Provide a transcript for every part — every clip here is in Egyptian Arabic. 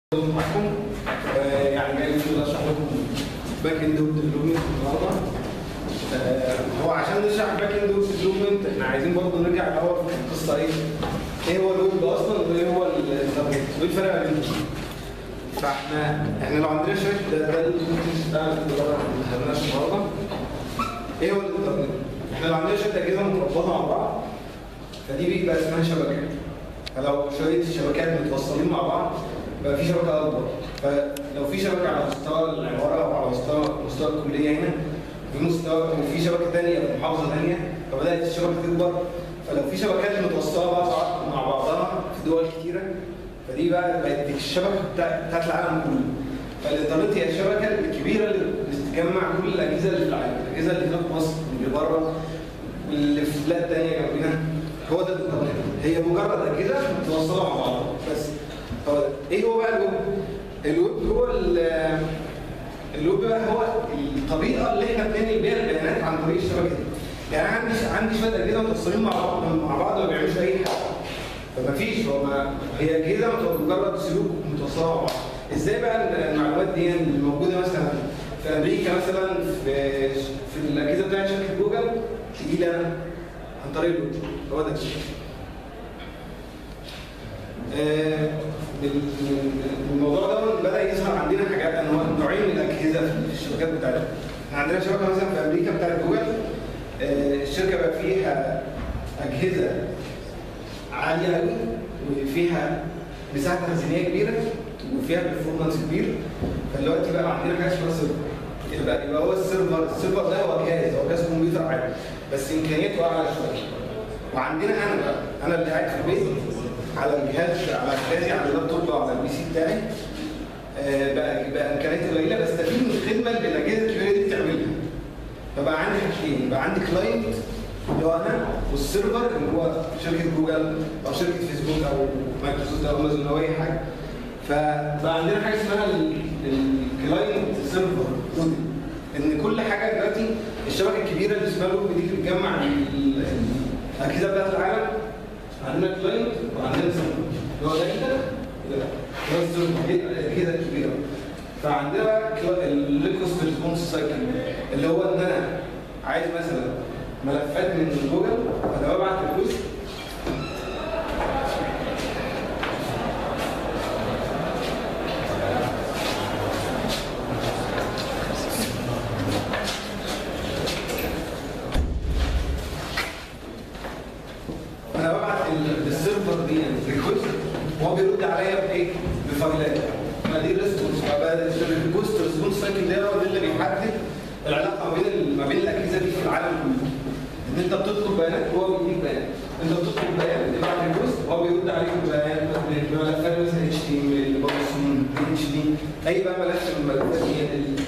معاكم آه، يعني جاي ان اشرح لكم باك اند ويب ديفلوبمنت النهارده آه، هو عشان نشرح باك اند ويب ديفلوبمنت احنا عايزين برضه نرجع الاول في القصه ايه؟ ايه هو الويب اصلا وايه هو الانترنت؟ وايه الفرق ما بينهم؟ فاحنا احنا لو عندنا شويه ده ده الكونتنت بتاع الدولار اللي خدناه النهارده ايه هو الانترنت؟ احنا لو عندنا شويه اجهزه متربطه مع بعض فدي بيبقى اسمها شبكات فلو شويه الشبكات متوصلين مع بعض بقى في شبكه اكبر فلو في شبكه على مستوى العماره او على مستوى مستوى الكليه هنا في مستوى وفي شبكه ثانيه في محافظه ثانيه فبدات الشبكه تكبر فلو في شبكات متوصله مع بعض مع بعضها في دول كتيره فدي بقى بقت الشبكه بتاع- بتاعت العالم كله فالانترنت هي الشبكه الكبيره اللي بتجمع كل الاجهزه اللي في العالم الاجهزه اللي هنا في مصر واللي بره واللي في بلاد ثانيه جنبنا هو ده الانترنت هي مجرد اجهزه متوصله مع بعض بس هو ده. ايه هو بقى الويب؟ الويب هو ال- الويب بقى هو الطريقه اللي احنا بننقل بيها البيانات عن طريق الشبكه دي يعني عندي عندي شويه اجهزه متوصلين مع بعض مع بعض ما بيعملوش اي حاجه فما فيش هو ما هي اجهزه مت- مجرد سلوك متوصله مع بعض ازاي بقى المعلومات دي اللي موجوده مثلا في امريكا مثلا في في الاجهزه بتاعت شركه جوجل تجي لي انا عن طريق الويب هو ده آه، الموضوع ده بدا يظهر عندنا حاجات انواع نوعين من الاجهزه في الشبكات بتاعتنا احنا عندنا شبكه مثلا في امريكا بتاعت جوجل آه، الشركه بقى فيها اجهزه عاليه قوي وفيها مساحه تخزينيه كبيره وفيها برفورمانس كبير فدلوقتي بقى عندنا حاجه اسمها سيرفر يبقى يبقى هو السيرفر السيرفر ده هو جهاز هو جهاز كمبيوتر عادي بس امكانياته اعلى شويه وعندنا انا بقى انا اللي قاعد في البيت على الجهاز على جهازي على اللابتوب او على البي سي بتاعي آه، بقى بقى امكانياتي قليله بستفيد من الخدمه اللي الاجهزه الكبيره دي بتعملها فبقى عندي حاجتين بقى عندي كلاينت اللي هو انا والسيرفر اللي هو شركه جوجل او شركه فيسبوك او مايكروسوفت او امازون او اي حاجه فبقى عندنا حاجه اسمها الكلاينت سيرفر موديل ان كل حاجه دلوقتي الشبكه الكبيره اللي اسمها لوب دي اللي بتجمع ال- الاجهزه بتاعت العالم عندنا كلاينت وعندنا سيرفر اللي هو ده كده وده ده السيرفر دي الاجهزه الكبيره فعندنا بقى الريكوست ريسبونس سايكل اللي هو ان انا عايز مثلا ملفات من جوجل فانا ببعت ريكوست انا ببعت ال- للسيرفر دي ريكوست وهو بيرد عليا بايه؟ بفايلات فدي الريسبونس الريكوست ريسبونس سايكل ده هو ده اللي بيحدد العلاقه ما بين ال- ما بين الاجهزه دي في العالم كله ان انت بتطلب بيانات وهو بيديك بيانات انت بتطلب بيان تبعت ريكوست وهو بيرد عليك ببيانات بملفات مثلا اتش تي ام ال بايثون بي اتش دي اي بقى ملف من الملفات دي ال-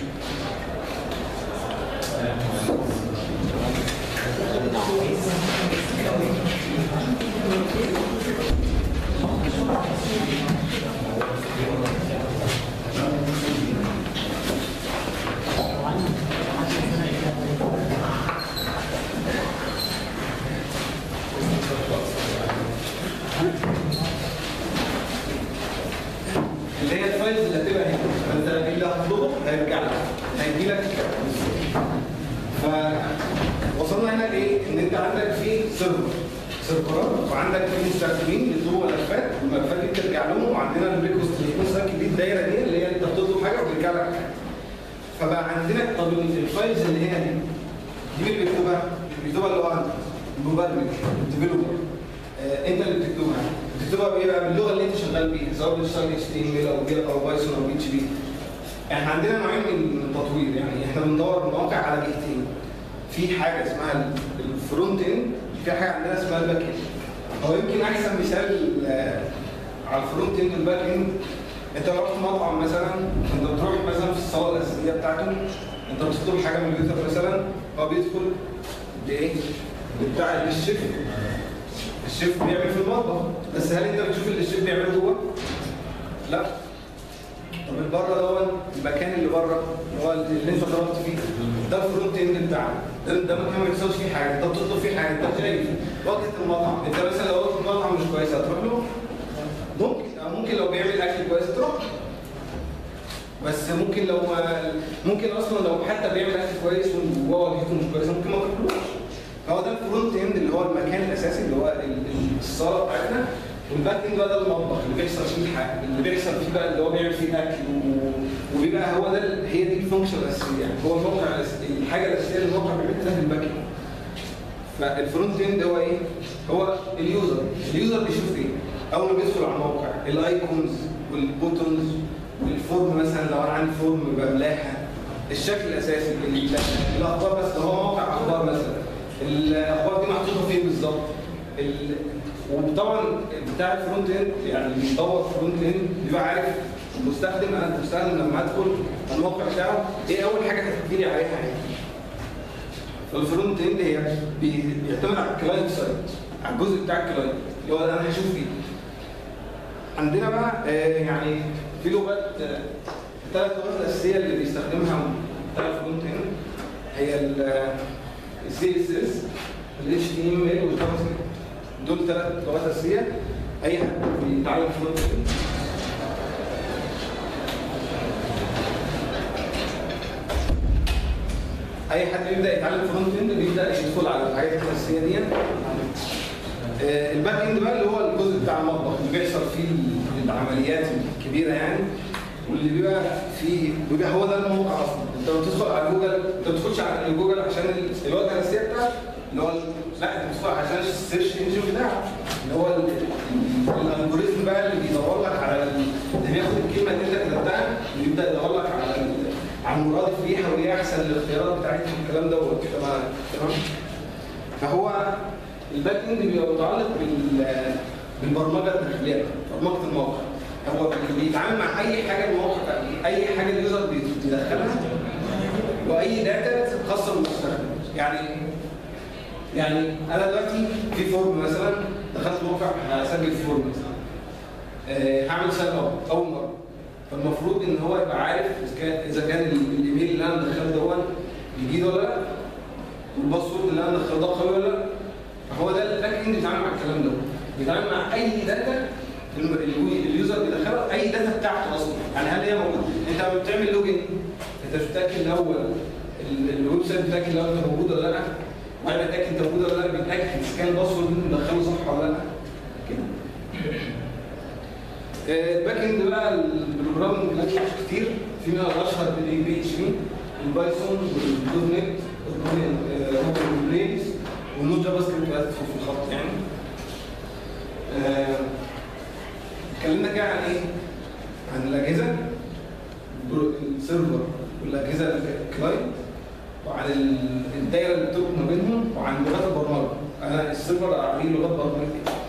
اللي هي الفايلز اللي هتبقى هنا فانت اللي هتطلبه هيرجع لك هيجي لك فوصلنا هنا لايه؟ ان انت عندك في سيرفر سيرفرات وعندك في مستخدمين يطلبوا ملفات والملفات دي بترجع لهم وعندنا الريكوست ريسبونس سايكل دي الدايره دي اللي هي انت بتطلب حاجه وبيرجع لك حاجه فبقى عندنا طب الفايلز اللي هنا دي دي مين اللي بيكتبها؟ اللي بيكتبها اللي هو انت المبرمج الديفلوبر آه، انت اللي بتكتبها بتكتبها بايه بقى باللغه اللي انت شغال بيها سواء بتشتغل اتش تي ام ال او جيت او بايثون او بي اتش بي احنا عندنا نوعين من التطوير يعني احنا بندور المواقع على جهتين في حاجه اسمها الفرونت اند في حاجه عندنا اسمها الباك اند هو يمكن احسن مثال آه، على الفرونت اند والباك اند انت لو رحت مطعم مثلا انت بتروح مثلا في الصاله الاساسيه بتاعته انت بتطلب حاجه من الويتر مثلا هو بيدخل بايه؟ بتاع الشيف الشيف بيعمل في المطبخ بس هل انت بتشوف اللي الشيف بيعمله جوه؟ لا طب اللي بره دوت المكان اللي بره هو اللي انت ضربت فيه ده الفرونت اند بتاعنا ده ده مكان ما بيحصلش فيه حاجه انت بتطلب فيه حاجه انت شايف واجهه المطعم انت مثلا لو واجهه المطعم مش كويسه هتروح له ممكن او ممكن لو بيعمل اكل كويس تروح بس ممكن لو ما ممكن اصلا لو حتى بيعمل اكل كويس وهو واجهته مش كويسه ممكن ما تاكلوش هو ده الفرونت اند اللي هو المكان الاساسي اللي هو ال- ال- الصاله بتاعتنا والباك اند بقى ده المطبخ اللي بيحصل فيه الحاجه اللي بيحصل فيه بقى اللي هو بيعمل فيه الاكل و- وبيبقى هو ده ال- هي دي الفانكشن الاساسيه يعني هو الموقع الأس- الحاجه الاساسيه اللي الموقع بيعملها ده في الباك اند فالفرونت اند هو ايه؟ هو اليوزر اليوزر بيشوف ايه؟ اول ما بيدخل على الموقع الايكونز والبوتونز والفورم مثلا لو انا عندي فورم بملاها الشكل الاساسي ال- الاخبار بس ده هو موقع اخبار مثلا الاخبار دي محطوطه فين بالظبط ال- وطبعا بتاع الفرونت اند يعني اللي بيطور فرونت اند بيبقى عارف المستخدم انا المستخدم لما ادخل الموقع بتاعه ايه اول حاجه هتجيلي عليها يعني فالفرونت اند هي بي- بيعتمد على الكلاينت سايد على الجزء بتاع الكلاينت اللي هو انا هشوف فيه عندنا بقى آه، يعني في لغات الثلاث لغات الاساسيه اللي بيستخدمها بتاع الفرونت اند هي السي اس اس الاتش تي ام ال والجافا سكريبت دول ثلاث لغات اساسيه اي حد بيتعلم فرونت اند اي حد بيبدا يتعلم فرونت اند بيبدا يدخل على الحاجات الاساسيه دي آه، الباك اند بقى اللي هو الجزء بتاع المطبخ اللي بيحصل فيه العمليات الكبيره يعني واللي بيبقى فيه بيبقى هو ده الموقع اصلا انت لما تدخل على جوجل انت ما بتدخلش على جوجل عشان ال- الواجهه الاساسيه بتاعته اللي هو ال- لا انت بتدخل عشان السيرش انجن بتاعه اللي هو ال- ال- الالجوريزم بقى اللي بيدور لك على ال- اللي بياخد الكلمه اللي انت كتبتها ويبدا يدور لك على ال- على المرادف ليها وايه احسن الاختيارات بتاعتها والكلام دوت تمام تمام فهو الباك اند بيبقى متعلق بال بالبرمجه الداخليه برمجه الموقع هو بيتعامل مع اي حاجه الموقع اي حاجه اليوزر بيدخلها واي داتا خاصه بالمستخدم يعني يعني انا دلوقتي في فورم مثلا دخلت موقع هسجل في فورم مثلا آه، هعمل ساين اب اول مره فالمفروض ان هو يبقى عارف اذا كان اذا كان الايميل اللي انا مدخله ده جديد ولا لا والباسورد اللي انا مدخله ده قوي ولا لا فهو ده الباك اند بيتعامل مع الكلام ده بيتعامل مع اي داتا الم- ال- اليوزر بيدخلها اي داتا بتاعته اصلا يعني هل هي موجوده انت لما بتعمل لوجن انت مش متاكد الاول ال- الويب سايت بتاعك الاول انت موجود ولا لا بعد ما تتاكد انت موجود ولا لا بيتاكد اذا كان الباسورد اللي انت مدخله صح ولا لا كده آه، الباك اند بقى البروجرامنج لانجوج كتير في منها الاشهر بالاي بي اتش بي البايثون والدوت نت والروبن بليز والنوت جافا سكريبت بقى تدخل في الخط يعني آه، اتكلمنا كده عن ايه؟ عن الاجهزه البرو- السيرفر والاجهزه الكلاينت وعن ال- الدايره اللي بتربط ما بينهم وعن لغات البرمجه انا السيرفر عليه لغات برمجه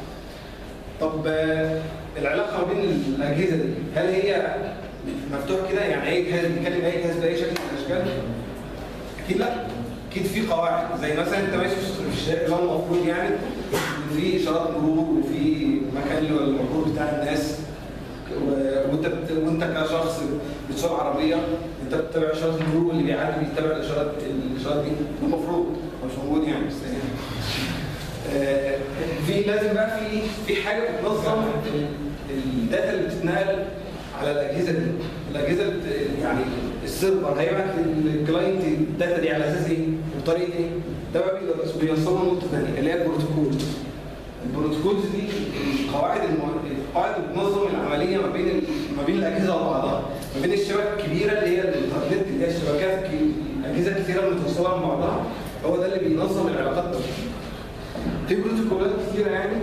طب آه، العلاقه ما بين الاجهزه دي هل هي مفتوح كده يعني اي جهاز بيكلم اي جهاز باي شكل من الاشكال؟ اكيد لا اكيد في قواعد زي مثلا انت ماشي في الشارع اللي هو المفروض يعني إن في اشارات مرور وفي مكان للمرور بتاع الناس و- وانت بت... وانت كشخص بتسوق عربيه انت بتتابع اشارات المرور واللي بيعدي بيتابع الاشارات الاشارات دي المفروض هو مش موجود يعني بس يعني آه، في لازم بقى في في حاجه بتنظم ال- الداتا اللي بتتنقل على الاجهزه دي الاجهزه اللي بت- يعني السيرفر هيبعت للكلاينت الداتا دي على اساس ايه وطريقه ايه ده بقى بيقدر- بيوصلها نقطه ثانيه اللي هي البروتوكول البروتوكولز دي القواعد المع- القواعد اللي بتنظم العمليه ما بين ال- ما بين الاجهزه وبعضها ما بين الشبكه الكبيره اللي هي الانترنت اللي هي الشبكات الك- الاجهزه الكثيره المتوصله مع بعضها هو ده اللي بينظم العلاقات دي في بروتوكولات كتيرة يعني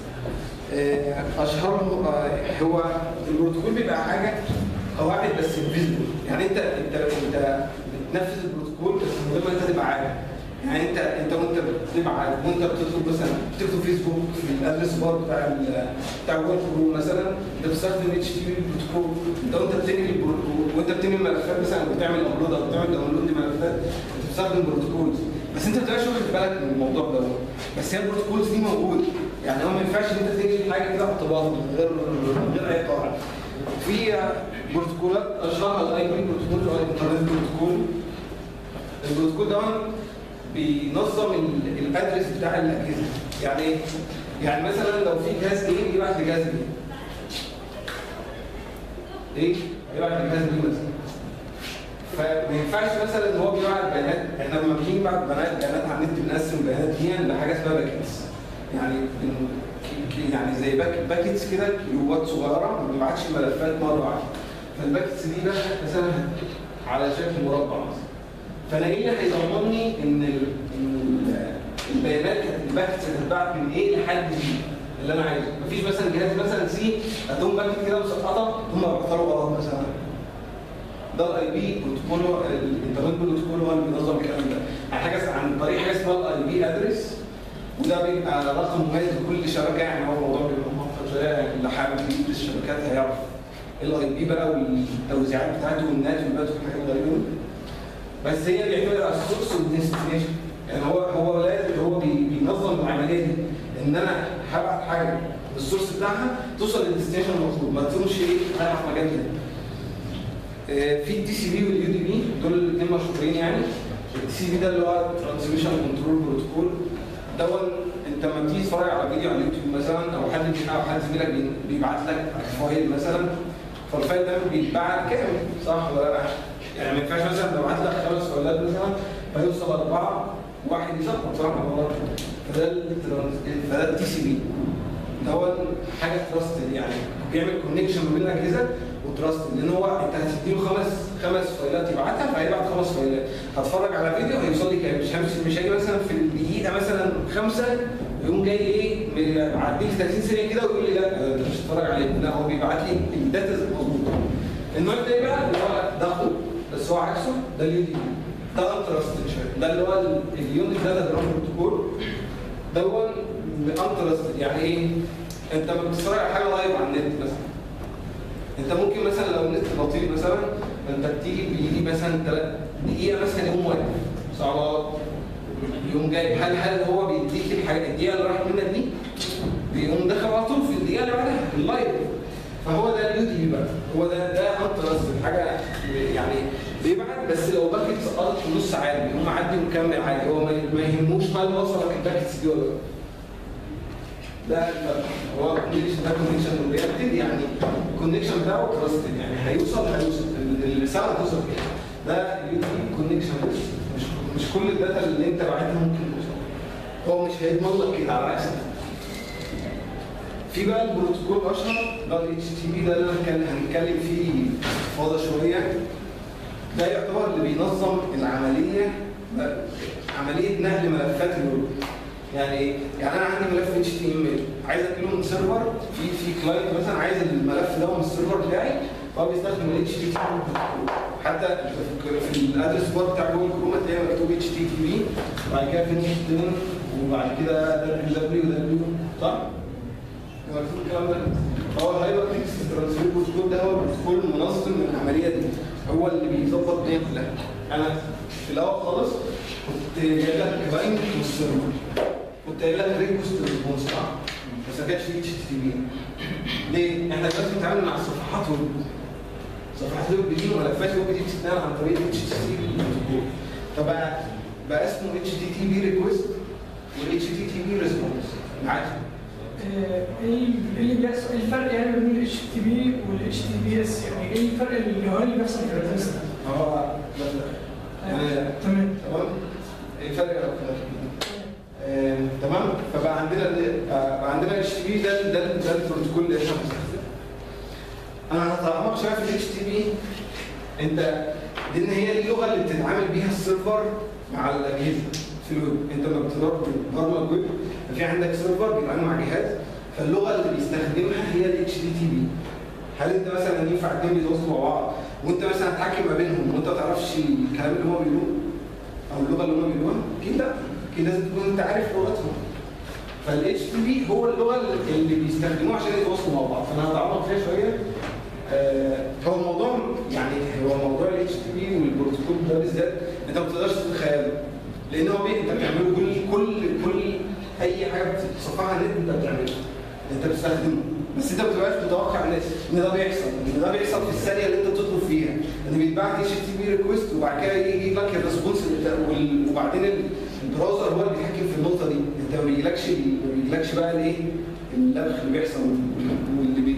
آه، أشهرهم آه، هو البروتوكول بيبقى حاجة قواعد بس فيزبل يعني أنت أنت أنت بتنفذ البروتوكول بس من غير ما أنت تبقى عارف يعني أنت أنت وأنت بتبعت وأنت بتطلب مثلا بتكتب فيسبوك في الأدرس بار بتاع ال- بتاع جوجل كروم مثلا أنت بتستخدم اتش تي بي بروتوكول أنت وأنت بتنقل البرو- وأنت بتنقل ملفات مثلا بتعمل أبلود أو بتعمل داونلود لملفات أنت بتستخدم بروتوكولز بس انت ما بتبقاش واخد بالك من الموضوع ده بس هي البروتوكولز دي موجوده يعني هو ما ينفعش ان انت تنقل حاجه كده اعتباط من غير من غير اي قواعد في بروتوكولات اشهرها الاي بي بروتوكول او الانترنت بروتوكول البروتوكول ده بينظم ال- الادرس بتاع الاجهزه يعني ايه؟ يعني مثلا لو في جهاز ايه يبعت لجهاز بي ايه؟ هيبعت للجهاز بي مثلا فما ينفعش مثلا ان هو بيبعت بيانات احنا لما بنيجي نبعت بيانات بيانات على النت بنقسم البيانات دي لحاجه اسمها باكيتس يعني بن- ك- ك- يعني زي باك باكيتس كده كيلوات صغيره ما بنبعتش ملفات مره واحده فالباكيتس دي بقى مثلا على شكل مربع مثلا فانا ايه اللي هيضمني ان ال- إن ال- البيانات كانت الباكيتس هتتبعت من ايه لحد دي اللي انا عايزه مفيش مثلا جهاز مثلا سي هتقوم باكيت كده مسقطه ثم بعتها له غلط مثلا ده الاي بي بروتوكول هو- الانترنت بروتوكول هو اللي بينظم الكلام ده عن حاجه عن طريق حاجه اسمها الاي بي ادرس وده بيبقى رقم مميز لكل شبكه يعني هو الموضوع بيبقى معقد شويه يعني اللي حابب يدرس الشبكات هيعرف الاي بي بقى والتوزيعات بتاعته والنات والبات والحاجات الغريبه دي بس هي بيعتمد على السورس والديستنيشن يعني هو هو لازم هو بي- بينظم العمليه دي ان انا هبعت حاجه السورس بتاعها توصل للديستنيشن المطلوب ما تقومش ايه رايحه في مكان تاني آه، في التي سي بي واليو دي بي دول الاثنين مشهورين يعني التي سي بي ده اللي هو ترانسميشن كنترول بروتوكول دون انت لما بتيجي تتفرج على فيديو على اليوتيوب مثلا او حد بي- او حد زميلك بي- بيبعت لك فايل مثلا فالفايل ده بيتبعت كامل صح ولا لا؟ يعني ما ينفعش مثلا ببعت لك خمس فايلات مثلا فيوصل اربعه واحد يسقط صح ولا غلط؟ فده الترانس- فده التي سي بي ده حاجه تراستد يعني بيعمل كونكشن ما بين الاجهزه وتراستد لان هو انت هتديله خمس خمس فايلات يبعتها فهيبعت خمس فايلات هتفرج على فيديو هيوصل لي كام مش همشي مش هيجي مثلا في الدقيقه مثلا خمسه يقوم جاي ايه م- معدي لي 30 ثانيه كده ويقول لي لا انت مش هتتفرج عليه لا هو بيبعت لي الداتا مظبوطه النوع التاني بقى اللي هو ضغطه بس هو عكسه ده اليو دي ده انترستد شويه ده اللي هو اليونت داتا جرام بروتوكول دون انترستد يعني ايه؟ انت لما بتتفرج على حاجه لايف على النت مثلا انت ممكن مثلا لو النت بطيء مثلا فانت بتيجي بيجي مثلا تلات دقيقه مثلا يقوم واقف صعبات يقوم جاي هل هل هو بيديك الحاجه الدقيقه اللي راحت منك دي بيقوم داخل على طول في الدقيقه اللي بعدها اللايف فهو ده اليو دي بقى هو ده ده انترستد حاجه يعني بيبعت بس لو باكت سقطت في نص عادي بيقوم معدي ومكمل عادي هو ما ما يهموش هل وصلك الباكتس دي ولا لا ده الفرق. هو الكونكشن ده كونكشن رياكتد يعني الكونكشن بتاعه تراستد يعني هيوصل هيوصل ال- الرساله هتوصل كده ده اليو تي كونكشن بس مش مش كل الداتا اللي انت باعتها ممكن توصل هو مش هيضمن لك كده على عكس ده. في بقى البروتوكول الاشهر ده الاتش تي بي ده اللي أنا كان هنتكلم فيه باستفاضه شويه ده يعتبر اللي بينظم العمليه عمليه نقل ملفات الويب يعني ايه؟ يعني انا عندي ملف اتش تي ام ال عايز انقله من سيرفر في في كلاينت مثلا عايز الملف ده من السيرفر بتاعي فهو بيستخدم الاتش تي تي حتى في الادرس بار بتاع جوجل كروم هتلاقي مكتوب اتش تي تي بي وبعد كده في نيكست وبعد كده دبليو دبليو دبليو صح؟ هو مكتوب الكلام ده هو الهايبر تكست ترانسفير بروتوكول ده هو البروتوكول المنظم للعمليه دي هو اللي بيظبط الدنيا كلها انا في الاول خالص كنت جايب لك كلاينت والسيرفر كنت قايل لك ريكوست ريسبونس صح؟ بس ما كانش فيه اتش تي بي ليه؟ احنا دلوقتي بنتعامل مع الصفحات ويب صفحات ويب دي وملفات ويب دي بتتنقل عن طريق اتش تي بي بروتوكول فبقى بقى اسمه اتش تي تي بي ريكوست والاتش تي تي بي ريسبونس عادي آه، ايه اللي بيحصل ايه الفرق يعني بين الاتش تي بي والاتش تي بي اس يعني ايه الفرق اللي هو اللي بيحصل في الريزست هو لا لا يعني تمام تمام ايه الفرق يا أخي؟ آه، تمام فبقى عندنا ال- آه، بقى عندنا اتش تي بي ده ده ده البروتوكول اللي احنا بنستخدمه انا هتعمق شويه في الاتش تي بي انت دي ان هي دي اللغه اللي بتتعامل بيها السيرفر مع الاجهزه في الويب انت لما بتبرمج ويب في عندك سيرفر بيتعامل مع جهاز فاللغه اللي بيستخدمها هي الاتش دي تي بي هل انت مثلا ينفع اتنين بيتواصلوا مع بعض وانت مثلا تحكم ما بينهم وانت ما تعرفش الكلام اللي هم بيقولوه او اللغه اللي هم بيقولوها اكيد لا اكيد لازم تكون انت عارف لغتهم فالاتش تي بي هو اللغه اللي بيستخدموها عشان يتواصلوا مع بعض فانا هتعمق فيها شويه آه، هو الموضوع يعني هو موضوع الاتش تي بي والبروتوكول ده بالذات انت ما بتقدرش تتخيله لان هو بي- انت بتعمله كل كل كل اي حاجه بتصفحها على النت انت بتعملها انت بتستخدمه بس انت ما بتبقاش متوقع ان ان ده بيحصل ان ده بيحصل في الثانيه اللي انت بتطلب فيها ان بيتبعت اتش تي بي ريكويست وبعد كده يجي يجيب لك الريسبونس بتاع- وال- وبعدين ال- البراوزر هو اللي بيتحكم في النقطه دي انت ما بيجيلكش ما بيجيلكش بقى الايه اللبخ اللي بيحصل وال- واللي بي-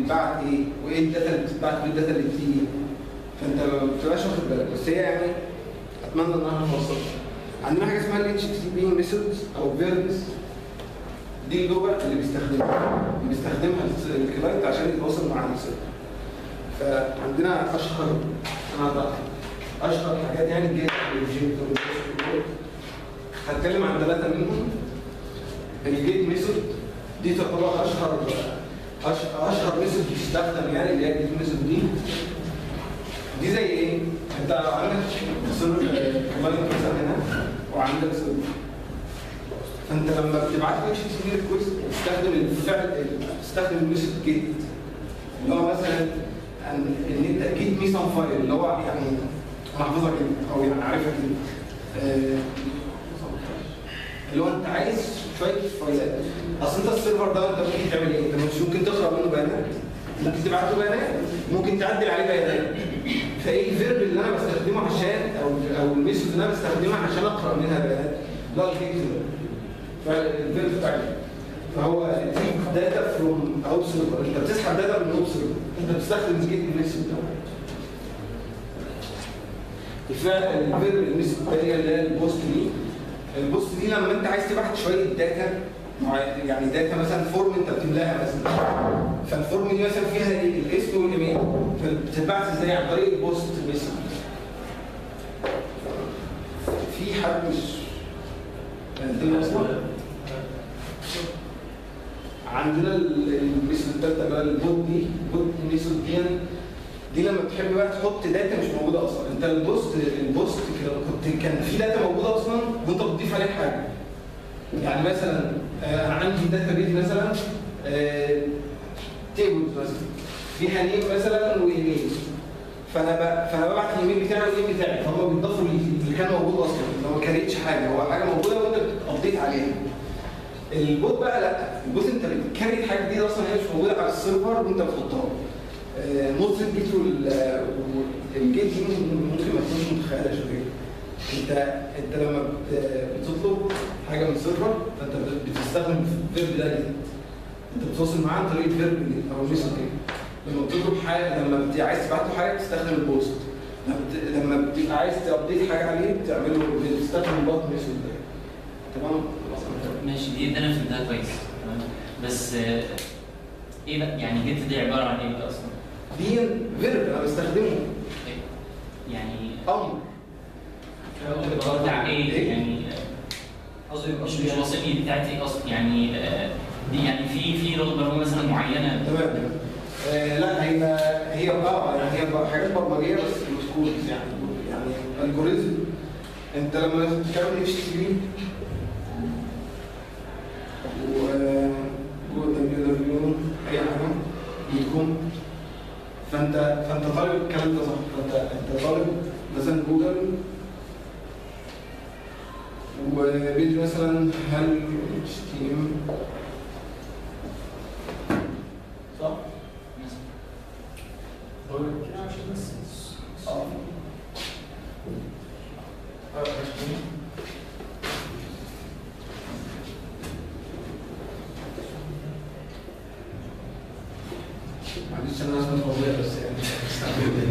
بيتبعت ايه وايه الداتا اللي بتتبعت وايه الداتا اللي بتيجي فانت ما بتبقاش واخد بالك بس هي يعني اتمنى ان احنا نوصل عندنا حاجه اسمها ال HTTP ميثودز او فيربس دي اللغه اللي بيستخدمها اللي بيستخدمها الكلاينت عشان يتواصل مع السيرفر فعندنا اشهر انا بقى اشهر حاجات يعني الجيت والجيت والجيت هتكلم عن ثلاثه منهم الجيت ميثود دي تعتبر اشهر اشهر, أشهر ميثود بتستخدم يعني اللي هي الجيت ميثود دي دي زي ايه؟ انت عندك سيرفر كلاينت مثلا هنا وعندك سيرفر فانت لما بتبعت له اتش تي بي ريكوست بتستخدم الفعل بتستخدم الميثود جيت اللي هو مثلا ان إن انت جيت ميثان فايل اللي هو يعني محفوظه كده او يعني عارفها كده آه، اللي هو انت عايز شويه فايلات اصل انت السيرفر ده انت ممكن تعمل ايه؟ انت مش ممكن تقرا منه بيانات ممكن تبعت له بيانات ممكن تعدل عليه بيانات فايه الفيرب اللي انا بستخدمه عشان او او الميثود اللي انا بستخدمها عشان اقرا منها بيانات اللي هو الجيت ده فالفيرب بتاعي فهو داتا فروم اوت سيرفر انت بتسحب داتا من اوت سيرفر انت بتستخدم الجيت ميثود ده الفيرب الميثود الثانيه اللي هي البوست دي البوست دي لما انت عايز تبعت شويه داتا معي- يعني داتا مثلا فورم انت بتملاها مثلا فالفورم دي مثلا فيها ايه؟ الاسم والايميل فبتتبعت ازاي عن طريق البوست ميثود في حد مش عندنا اصلا عندنا ال- الميثود الثالثه بقى البوت دي البوت ميثود دي دي لما بتحب بقى تحط داتا مش موجوده اصلا انت البوست البوست كده كنت كان في داتا موجوده اصلا وانت بتضيف عليه حاجه يعني مثلا آه، انا عندي داتا بيز مثلا تيبلز مثلا فيها نيم مثلا وايميل فانا ب... فانا ببعت الايميل بتاعي والايميل بتاعي فهم بيضافوا لي اللي كان موجود اصلا لو ما كانتش حاجه هو حاجه موجوده وانت بتابديت عليها البوت بقى لا البوت انت بتكريت حاجه جديده اصلا هي مش موجوده على السيرفر وانت بتحطها آه، نقطه الجيت وال- والجيت دي ممكن ما تكونش متخيله شويه انت انت لما بت- بتطلب حاجه من السيرفر فانت بت- بتستخدم الفيرب ده جديد انت بتتواصل معاه عن طريق الفيرب دي او الميثود دي لما بتطلب حاجه لما بت- عايز تبعت له حاجه بتستخدم البوست لما بت- لما بتبقى عايز تابديت حاجه عليه بتعمله بتستخدم البوت ميثود ده تمام ماشي دي ده انا فهمتها كويس تمام بس آه، ايه بقى يعني جيت دي عباره عن ايه بقى اصلا؟ دي فيرب انا بستخدمه يعني امر بتاع ايه يعني قصدي يبقى مش مش واصل لي بتاعت ايه اصلا يعني آه، دي يعني في في لغه برمجه مثلا معينه تمام آه لا هي هي اه يعني هي بقى حاجات برمجيه بس مش كودز يعني يعني الجوريزم انت لما بتعمل اتش تي بي و جوجل دبليو دبليو اي حاجه يكون فانت فانت طالب الكلام ده صح فانت انت طالب مثلا جوجل وبيج مثلا هل اتش تي ام صح؟ مثلا عشان بس اه معلش انا لازم فظيع بس يعني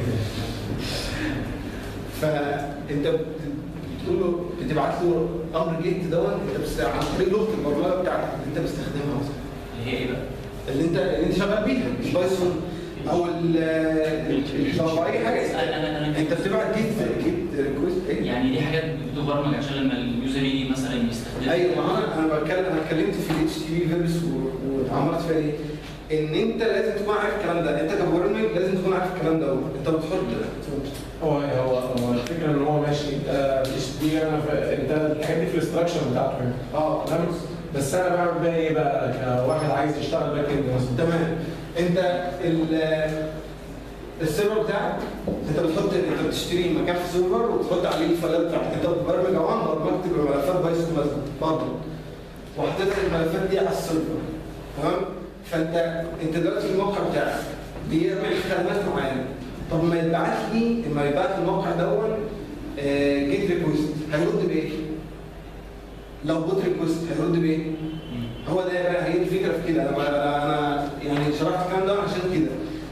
فانت بت- بتقول له بتبعت له امر جيت دوت انت بس عن طريق لغه البرمجه بتاعتك اللي انت بتستخدمها اصلا اللي هي ايه بقى؟ اللي انت اللي انت شغال بيها البايثون او ال- الجافا اي حاجه انا انا انا انت بتبعت جيت جيت ريكوست ايه يعني دي حاجات بتبرمج عشان لما اليوزر يجي مثلا يستخدمها ايوه ما انا انا بتكلم انا اتكلمت في الاتش تي في فيربس واتعمرت فيها ايه؟ ان انت لازم تكون عارف الكلام ده انت كمبرمج لازم تكون عارف الكلام ده انت بتحط هو هو هو الفكره ان هو ماشي انت مش دي انا ف... انت الحاجات دي في الاستراكشر بتاعته يعني اه تمام بس انا بعمل بقى ايه بقى كواحد عايز يشتغل باك اند مثلا تمام انت ال- السيرفر بتاعك انت بتحط انت بتشتري مكان في سيرفر وتحط عليه الفايلات بتاعتك انت بتبرمج او انا برمجت بملفات بايثون مثلا برضه وحطيت الملفات دي على السيرفر تمام فانت انت دلوقتي الموقع بتاعك بيعمل خدمات معينه طب ما يتبعت لي لما يبعت الموقع دون جيت ريكوست هيرد بايه؟ لو بوت ريكوست هيرد بايه؟ مم. هو ده بقى هي الفكره في كده انا انا يعني شرحت الكلام ده عشان كده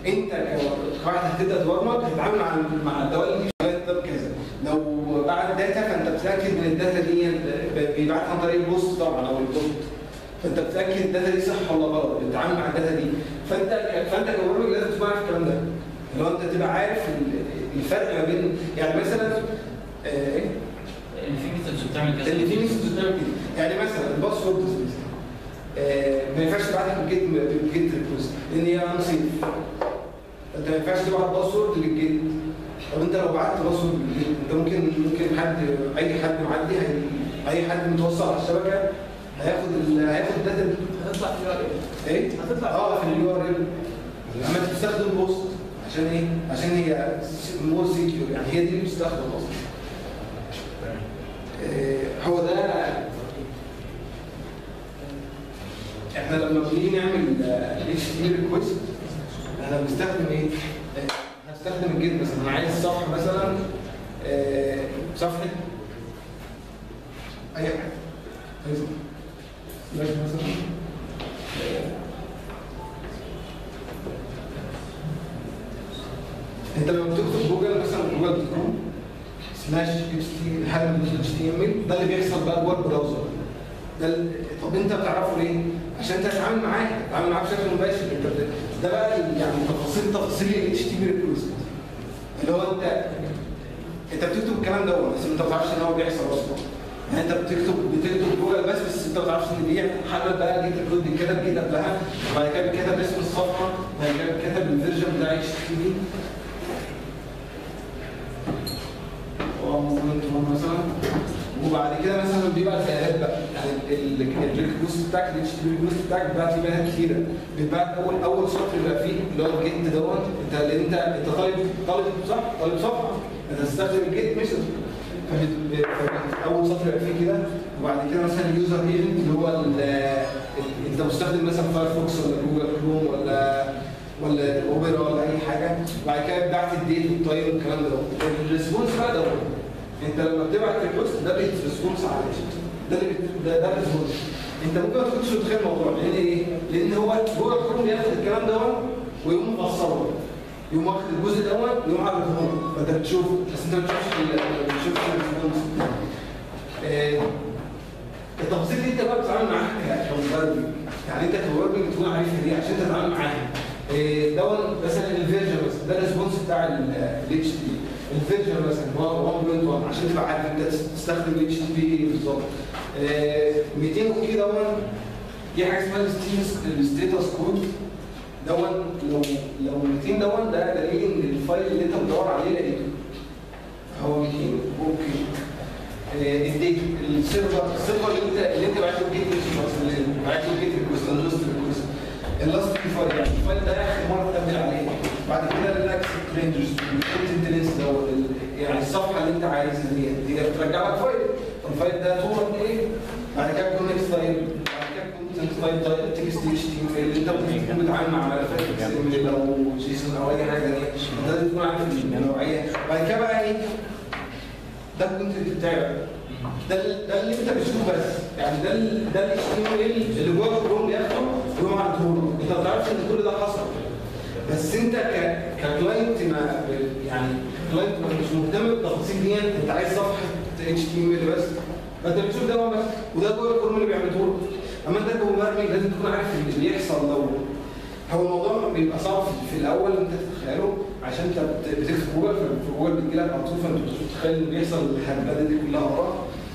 انت كواحد هتبدا تبرمج هتتعامل مع مع الدوال اللي شغاله قدام كذا لو بعت داتا فانت بتتاكد من الداتا دي بيبعتها عن طريق البوست طبعا او البوست فانت بتتاكد الداتا دي صح ولا غلط بتتعامل مع الداتا دي فانت فانت كمبرمج لازم تبقى عارف الكلام ده لو انت تبقى عارف ال- الفرق ما بين يعني مثلا آه، ايه اللي في ميثودز بتعمل كذا اللي في ناس بتعمل كده يعني مثلا الباسورد آه، ما ينفعش تبعتها بالجيت بالجيت ريكوست لان هي انصيف انت ما ينفعش تبعت باسورد للجيت طب انت لو بعت باسورد للجيت انت ممكن ممكن حد اي حد معدي هي- اي حد متوصل على الشبكه هياخد ال- هياخد الداتا دي هتطلع في الوقت ايه؟ هتطلع اه في اليو ار ال لما تستخدم بوست عشان ايه؟ عشان هي مور سيكيور يعني هي دي اللي بتستخدم اصلا آه، هو ده احنا لما بنيجي نعمل اتش تي ريكوست احنا بنستخدم ايه؟ آه، هستخدم الجيت مثلا انا عايز صفحه مثلا آه، صفحه اي حاجه عايز سلاش مثلا انت لما بتكتب جوجل مثلا جوجل دوت كوم سلاش اتش تي حاجه اتش تي ام ال ده اللي بيحصل بقى جوه البراوزر ده ال- طب انت بتعرفه ليه؟ عشان انت هتتعامل معاه تتعامل معاه بشكل مباشر انت بت- ده بقى ال- يعني تفاصيل تفاصيل الاتش تي ام ريكوست اللي هو انت انت بتكتب الكلام ده بس انت ما بتعرفش ان هو بيحصل اصلا يعني انت بتكتب بتكتب جوجل بس بس انت ما بتعرفش ان دي حاجه بقى جيت الكود بيتكتب جيت قبلها وبعد كده بيتكتب اسم الصفحه وبعد كده بيتكتب الفيرجن بتاع اتش تي بي مثلا وبعد كده مثلا بيبقى البيانات بقى يعني الريكوست بتاعك الاتش تي بي ريكوست بتاعك بيبقى فيه بيانات كتيره بيبقى اول اول سطر بيبقى فيه اللي هو الجيت دوت انت لان انت انت طالب طالب صح طالب صفحه انت هتستخدم الجيت ميثود فبت- فبت- اول سطر يبقى فيه كده وبعد كده مثلا اليوزر ايجنت اللي هو ال- ال- انت مستخدم مثلا فايرفوكس ولا جوجل كروم ولا ولا اوبرا ولا اي حاجه وبعد كده بعت الديت والتايم والكلام ده الريسبونس بقى ده انت لما بتبعت ريكوست ده بيت ريسبونس على الريشت. ده اللي بت- ده ده ريسبونس انت ممكن ما تكونش متخيل الموضوع لان ايه؟ لان هو جوجل كروم بياخد الكلام ده ويقوم مفسره يقوم واخد الجزء الاول ويقوم عامل هون فانت بتشوف بس انت ما بتشوفش ال- ما بتشوفش الريسبونس آه، التفاصيل دي انت بقى بتتعامل معاها كمبرمج يعني انت كمبرمج تكون عارفها دي عشان تتعامل معاها إيه، دون مثلا الفيرجن مثلا ده الريسبونس بتاع الاتش تي الفيرجن مثلا هو 1.1 عشان تبقى عارف انت تستخدم الاتش تي بي ايه بالظبط إيه، 200 اوكي دون دي حاجه اسمها الستيتس كود دون لو لو 200 دون ده دليل ان الفايل اللي انت بتدور عليه لقيته هو 200 اوكي آه، الديت السيرفر السيرفر اللي انت اللي انت بعت له جيت مثلا اللي بعت له جيت ريكوست ولا لاست ريكوست اللاست فايل يعني الفايل ده اخر مره تقبل عليه بعد كده الريلاكس رينجز الكونتنت ليست هو ال- يعني الصفحه اللي انت عايزها دي دي بترجع لك فايل الفايل ده صوره ايه بعد كده كونكت فايل بعد كده كونتنت فايل تايب تكست اتش تي ام ال انت ممكن تكون بتتعامل مع ملفات اكس ام ال او جيسون او اي حاجه دي انت لازم تكون عارف النوعيه بعد كده بقى ايه ده الكونتنت بتاعي بقى ده ال- ده اللي انت بتشوفه بس يعني ده ال ده الاتش تي ام ال اللي جوه الكروم بياخده ويقوم على الكروم انت ما تعرفش ان كل ده حصل بس انت ك ككلاينت ما يعني كلاينت ما مش مهتم بالتفاصيل دي انت عايز صفحه اتش تي ام ال بس فانت بتشوف ده بس وده جوه الكروم اللي بيعمله لك اما انت كمبرمج لازم تكون عارف اللي بيحصل لو هو الموضوع بيبقى صعب في الاول ان انت تتخيله عشان انت بت- بتكتب جوجل ففي جوجل بتجي لك على طول فانت مش متخيل اللي بيحصل الهبله دي كلها وراه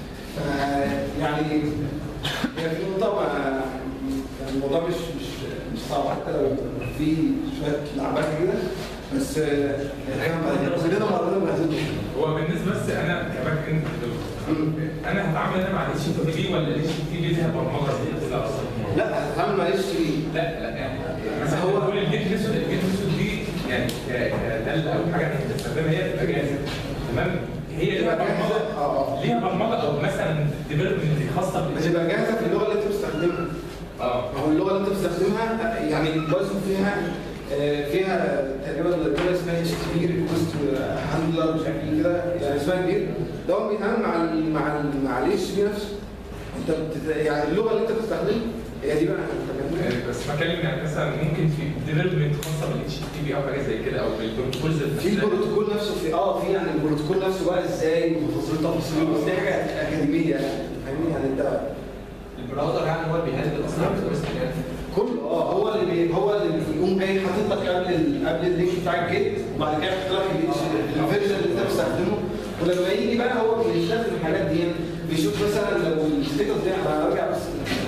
ف- يعني هي في نقطه ما يعني الموضوع مش مش مش صعب حتى لو في شويه لعبات كده بس آه، الحاجه ما- كلنا مرينا بهذه هو بالنسبه بس انا كباك اند انا هتعامل انا مع الاتش تي بي ولا الاتش تي بي ليها برمجه دي كلها اصلا لا هتتعامل مع اتش تي لا لا يعني مثلا هو- هو بقول الجيت ميثود الجيت ميثود دي يعني ك- ك- ده اللي اول حاجه انت بتستخدمها هي بتبقى جاهزه تمام هي ليها برمجه اه اه ليها برمجه او مثلا ديفلوبمنت خاصه بال بتبقى جاهزه في اللغه اللي انت بتستخدمها اه ما هو اللغه اللي انت بتستخدمها يعني بايثون فيها آه، فيها تقريبا كده اسمها اتش تي بي ريكوست هاندلر مش عارف ايه كده يعني اسمها كبير ده هو بيتعامل مع ال مع ال مع الاتش تي بي نفسه انت بتت... يعني اللغه اللي انت بتستخدمها هي دي بقى الحاجات بس بتكلم يعني مثلا ممكن في ديفلوبمنت خاصه بالاتش تي بي او حاجه زي كده او بالبروتوكولز في البروتوكول نفسه في اه في يعني البروتوكول نفسه بقى ازاي وتفاصيل تفاصيل بس دي حاجه اكاديميه يعني فاهمني يعني انت البراوزر يعني هو اللي بيهندل اصلا الريسك يعني كل اه هو اللي بي هو اللي بيقوم جاي حاطط لك قبل ال- قبل اللينك بتاع الجيت وبعد كده يحط لك ال- الفيرجن اللي انت بتستخدمه ولما يجي بقى هو بيستخدم الحاجات دي بيشوف مثلا لو الستيتس دي انا هرجع بس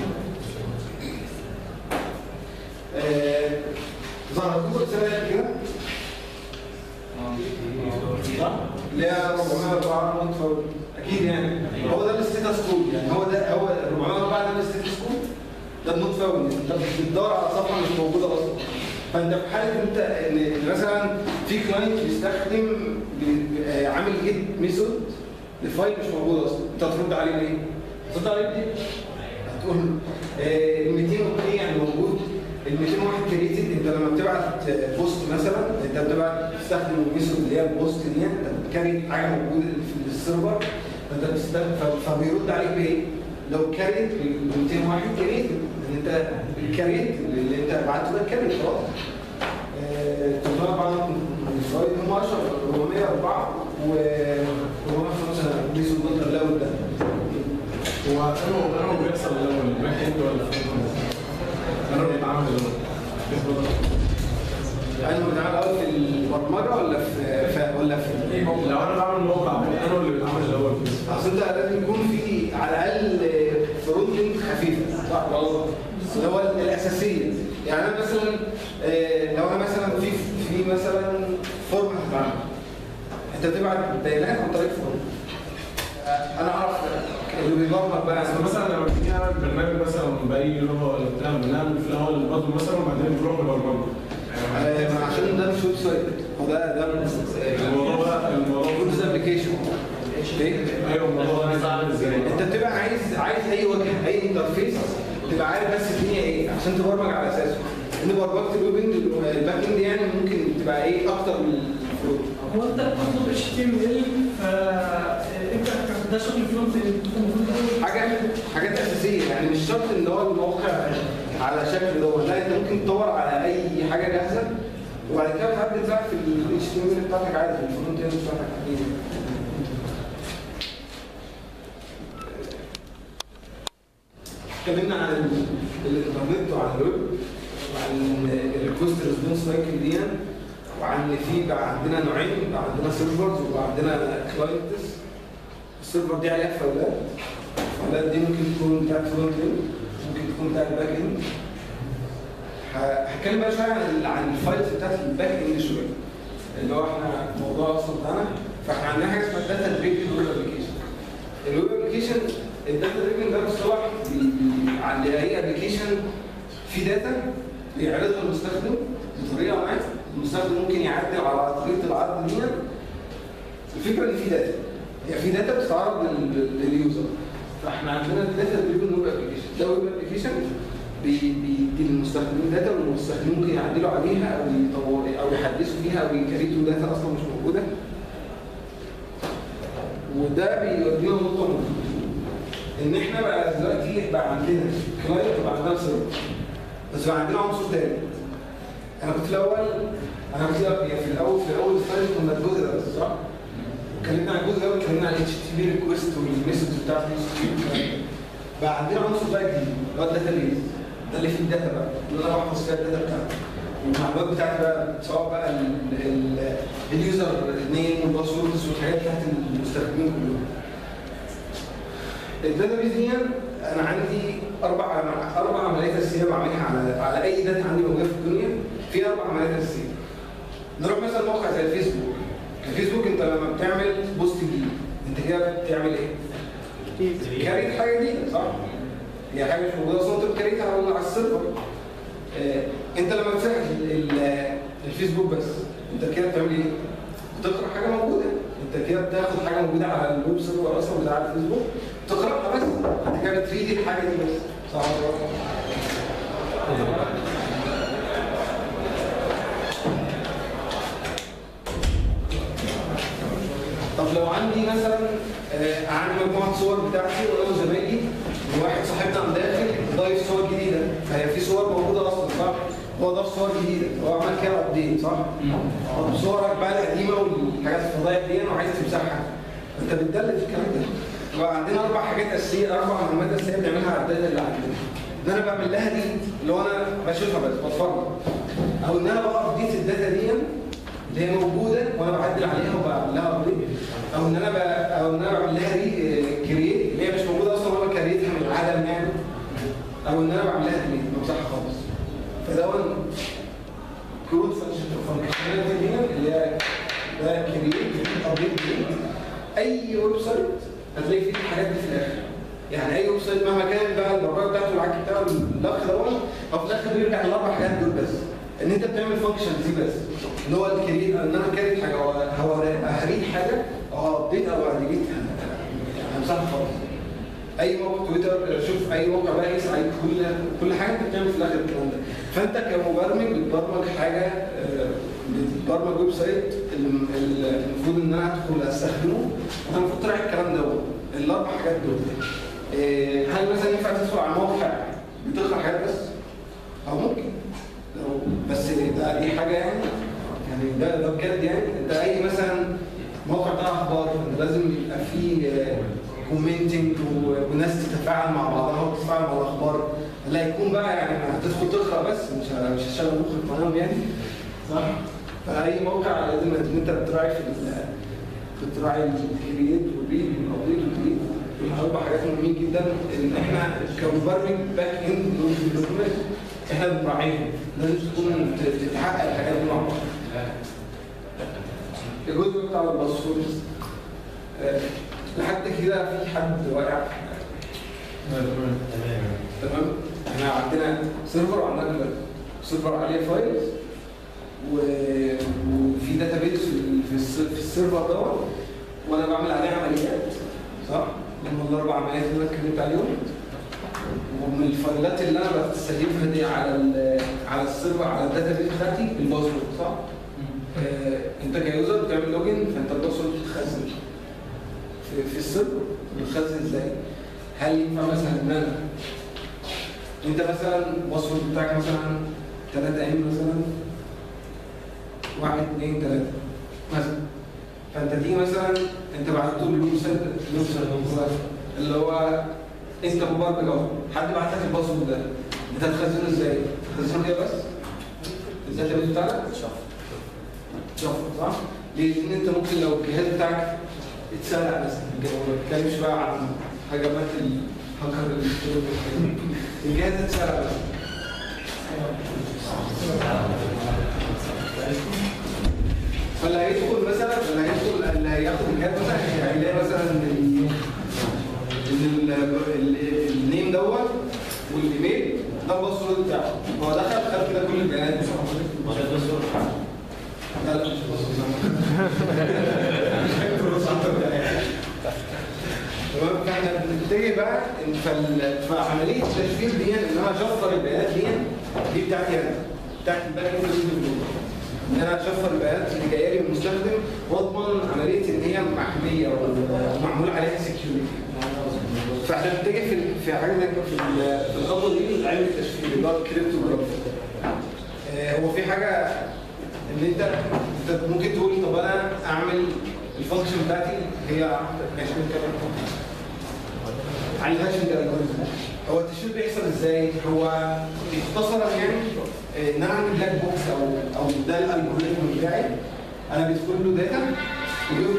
آه، ظهرت لكم رساله كده صح؟ اللي هي 404 نوت فور اكيد يعني هو ده الستيتس كود يعني هو ده هو 404 ده الستيتس كود ده النوت فاول انت بتدور على صفحه مش موجوده اصلا فانت في حاله انت ان مثلا في كلاينت بيستخدم بي- آه، عامل جيت ميثود لفايل مش موجود اصلا انت هترد عليه بايه؟ هترد عليه بايه؟ هتقول آه، ال 200 اوكي يعني موجود ال 201 كريتد انت لما بتبعت بوست مثلا انت بتبعت تستخدم الميثود اللي هي البوست دي انت بتكريت حاجه موجوده في السيرفر فانت بتستخدم ف- فبيرد عليك بايه؟ لو كاريت ب 201 كريتد ان انت الكريت اللي انت بعته ده كريت خلاص آه، طبعا الفايل هم 10 404 و 405 ميثود نوت الاول ده هو انا انا بيحصل الاول الباك اند ولا الفرونت اند؟ انا بيتعامل الاول انا بتعامل الاول في البرمجه ولا في في- ولا في لو انا بعمل موقع انا اللي بيتعامل الاول فيه اصل انت لازم يكون في على الاقل فرونت اند خفيفه صح ولا غلط؟ اللي هو الاساسيه يعني انا مثلا آه، لو انا مثلا في في مثلا فورم هتتعمل انت بتبعت بيانات عن طريق فورم آه، انا اعرف اللي بيبرمج بقى بس مثلا لما تيجي اعمل برنامج مثلا باي لغه ولا بتاع بنعمل في الاول البازل مثلا وبعدين بنروح للبرمجه آه، ما عشان ده مش ويب سايت هو ده ده الموضوع بقى الموضوع ويندوز ابلكيشن ايه ايوه الموضوع ده عامل ازاي انت بتبقى عايز عايز اي وجه اي انترفيس تبقى عارف بس الدنيا ايه عشان تبرمج على اساسه ان برمجه الويب اند الباك اند يعني ممكن تبقى ايه اكتر من الفرونت هو انت بتطلب اتش تي ام ال فانت ده شغل الفرونت اند المفروض اول حاجه حاجات اساسيه يعني مش شرط ان هو الموقع على شكل دوت لا انت ممكن تدور على اي حاجه جاهزه وبعد كده تحدد بقى في الاتش تي ام ال بتاعتك عادي في الفرونت اند بتاعتك عادي اتكلمنا عن ال- الانترنت وعن الويب وعن الريكوست ريسبونس سايكل دي وعن ان في بقى عندنا نوعين بقى عندنا سيرفرز وبقى عندنا كلاينتس السيرفر دي عليها فاولات الفاولات دي ممكن تكون بتاعت فرونت اند ممكن تكون بتاعت باك اند ه- هتكلم بقى شويه عن عن الفايلز بتاعت الباك اند شويه اللي هو احنا الموضوع اصلا بتاعنا فاحنا عندنا حاجه اسمها داتا دريفن ويب ابلكيشن الويب ابلكيشن الداتا دريفن ده مصطلح بي- بي- عند اي ابلكيشن في داتا بيعرضها المستخدم بطريقه معينه المستخدم ممكن يعدل على طريقه العرض دي الفكره ان في داتا هي في داتا بتتعرض لل- لليوزر فاحنا عندنا الداتا دريفن ويب ابلكيشن ده ويب ابلكيشن بيدي للمستخدمين داتا والمستخدمين ممكن يعدلوا عليها او يطوروا او يحدثوا فيها او يكريتوا داتا اصلا مش موجوده وده بيودينا نقطه مهمه ان احنا بقى دلوقتي بقى عندنا كلاينت وبقى عندنا سيرفر بس بقى عندنا عنصر تاني انا كنت في الاول انا كنت في الاول في الاول سلايد كنا الجزء ده بس صح؟ اتكلمنا عن الجزء ده واتكلمنا عن اتش تي بي ريكوست والميثودز بتاعت الاتش تي بي بقى عندنا عنصر بقى جديد اللي هو الداتا بيز ده اللي فيه الداتا بقى اللي انا بحفظ فيها الداتا بتاعتي والمعلومات بتاعتي بقى سواء بقى ال- ال- اليوزر نيم والباسوردز والحاجات بتاعت المستخدمين كلهم الداتا بيز دي انا عندي اربع اربع عمليات اساسيه بعملها على على اي داتا عندي موجوده في الدنيا في اربع عمليات اساسيه نروح مثلا موقع زي الفيسبوك الفيسبوك انت لما بتعمل بوست جديد انت كده بتعمل ايه؟ كاريت حاجه جديده صح؟ هي حاجه مش موجوده اصلا انت بتكريتها على على السيرفر آه، انت لما بتفتح ال- ال- الفيسبوك بس انت كده بتعمل ايه؟ بتقرا حاجه موجوده انت كده بتاخد حاجه موجوده على الويب سيرفر اصلا بتاع الفيسبوك تقراها بس انت كده بتريد الحاجه دي بس صح ولا غلط؟ طب لو عندي مثلا آه، عندي مجموعه صور بتاعتي وانا وزمايلي واحد صاحبنا قام داخل ضايف صور جديده فهي في صور موجوده اصلا صح؟ هو ضاف صور جديده هو عمل كده ابديت صح؟ طب صورك بقى القديمه والحاجات الفضائيه دي وعايز تمسحها انت بتدلل في الكلام ده يبقى عندنا اربع حاجات اساسيه اربع معلومات اساسيه بنعملها على الداتا اللي عندنا ان انا بعمل لها دي اللي هو انا بشوفها بس بتفرج او ان انا بقى ابديت الداتا دي اللي هي موجوده وانا بعدل عليها وبعمل لها ابديت او ان انا بقى او ان انا بعمل لها دي كرييت اللي هي مش موجوده اصلا وانا كريتها من العدم يعني او ان انا بعمل لها ديليت بمسحها خالص فده كروت فانكشناليتي دي اللي هي ده كرييت ابديت ديليت اي ويب سايت هتلاقي فيه الحاجات دي في الاخر يعني اي ويب سايت مهما كان بقى البرنامج بتاعته العك بتاعه الاخ دوت او في الاخر بيرجع للاربع حاجات دول بس ان انت بتعمل فانكشن دي بس اللي هو الكريت ان انا كاريت حاجه هو هو هريد حاجه او ابديت او اديت همسحها خالص اي موقع تويتر شوف اي موقع بقى يسعى كل كل حاجه انت بتعمل في الاخر الكلام ده فانت كمبرمج بتبرمج حاجه آه، بتبرمج ويب سايت الم- ال- المفروض ان انا ادخل استخدمه انا المفروض تراعي الكلام دوت الاربع حاجات دول آه، هل مثلا ينفع تدخل على موقع بتقرا حاجات بس؟ او ممكن لو بس ده دي حاجه يعني يعني ده ده بجد يعني انت اي مثلا موقع بتاع اخبار انت لازم يبقى فيه كومنتنج وناس تتفاعل مع بعضها وتتفاعل مع الاخبار لا يكون بقى يعني هتدخل تقرا بس مش ه- مش هتشغل مخك معاهم يعني صح؟ فاي موقع لازم ان انت بتراعي في ال- بتراعي الكرييت والريد والابديت والديليت دول اربع حاجات مهمين جدا ان احنا كمبرمج باك اند ديفلوبمنت احنا بنراعيهم لازم تكون ت- تتحقق الحاجات دي مع بعض الجزء بتاع الباسورد آه، لحد كده في حد واقع تمام احنا عندنا سيرفر وعندنا كلاود سيرفر عليه فايلز و- وفي داتابيز في ال- في الس- في السيرفر دوت وانا بعمل عليه عمليات صح؟ هم الاربع عمليات اللي انا اتكلمت عليهم ومن الفايلات اللي انا بستهدفها دي على ال- على السيرفر على الداتابيز بتاعتي الباسورد صح؟ آه، انت كيوزر بتعمل لوجن فانت الباسورد بتتخزن في, في السيرفر بتتخزن ازاي؟ هل ينفع مثلا ان انا انت مثلا الباسورد بتاعك مثلا 3 ام مثلا 1 2 3 مثلا فانت تيجي مثلا انت بعت له اليوزر اليوزر اللي هو انت مبرمج اهو حد بعت لك الباسورد ده انت هتخزنه ازاي؟ هتخزنه كده بس؟ الداتا بتاعك؟ شفر صح؟ ليه؟ لان انت ممكن لو الجهاز بتاعك اتسرق مثلا ما بتتكلمش بقى عن هجمات الهاكر الإلكتروني. الجهاز اتسرق مثلا فاللي هيدخل مثلا اللي هيدخل اللي هياخد الجهاز مثلا هيلاقي مثلا ال- ال- ال- النيم دوت والايميل ده الباسورد بتاعه هو دخل خد كده كل البيانات لا لا مش تمام فاحنا بنتجه بقى إن فال- فعمليه التشفير دي ان انا اشفر البيانات دي دي بتاعتي انا بتاعت الباك اند ديفلوبر ان انا اشفر البيانات اللي جايه لي من المستخدم واضمن عمليه ان هي محميه ومعمول عليها سكيورتي فاحنا بنتجه في ال- في حاجه زي كده في ال- في الخطوه دي لعلم التشفير اللي هو الكريبتوغرافي آه، هو في حاجه ان انت انت ممكن تقول طب انا اعمل الفانكشن بتاعتي هي ماشي بنتكلم عن الهاشنج الجوريزم هو التشفير بيحصل ازاي؟ هو اختصرا يعني آه، ان انا اعمل بلاك بوكس او او ده الالجوريزم بتاعي انا بيدخل له داتا وبيدخل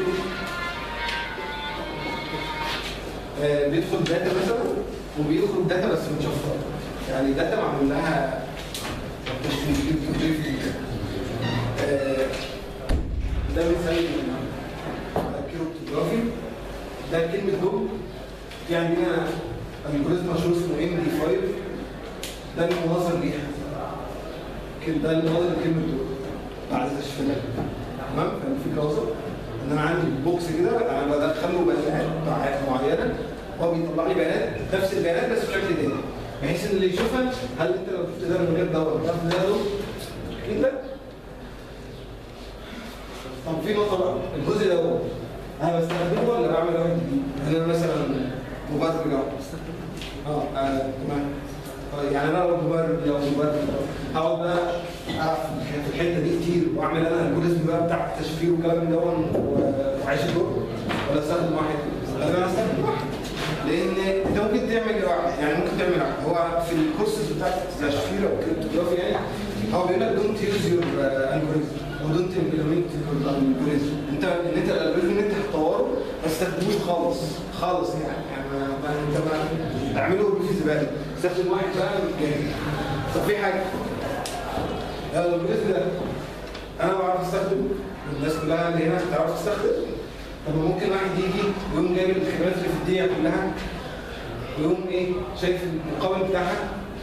آه، بيدخل داتا مثلا وبيدخل داتا بس متشفره يعني داتا معمول لها تشفير آه، ده مثال الكيروبتوغرافي ده كلمة دوب في عندنا الجوريزم مشهور اسمه ام دي 5 ده المناظر ليها كده ده المناظر لكلمة دوب بعد تشفيرها تمام فالفكرة وصل ان انا عندي بوكس كده انا بدخل له بيانات معينة هو بيطلع لي بيانات نفس البيانات بس بشكل تاني بحيث ان اللي يشوفها هل انت لو شفت ده من غير دوت تعرف ان ده دوب كده طب في نقطة بقى الجزء ده انا بستخدمه ولا بعمل واحد جديد؟ يعني انا مثلا مبرمج اهو اه آه، تمام آه، يعني انا لو مبرر لو مبرر هقعد بقى اعرف في الحته دي كتير واعمل انا الجوريزم بقى بتاع التشفير والكلام ده و- وعايش الدور ولا استخدم واحد؟ لازم انا استخدم واحد لان انت ممكن تعمل واحد يعني ممكن تعمل واحد هو في الكورسز بتاعت التشفير او الكريبتوغرافي يعني هو بيقول لك دونت يوز يور الجوريزم ودونت امبلمنت الجوريزم انت ان انت الالجوريزم اللي انت هتطوره ما تستخدموش خالص خالص يعني يعني ما ما- انت ما تعمله في زباله استخدم واحد بقى جاهز طب في حاجه الالجوريزم ده انا بعرف استخدمه الناس كلها اللي هنا بتعرف تستخدم طب ممكن واحد يجي ويقوم جايب الخدمات اللي في الدنيا كلها ويقوم ايه شايف المقابل بتاعها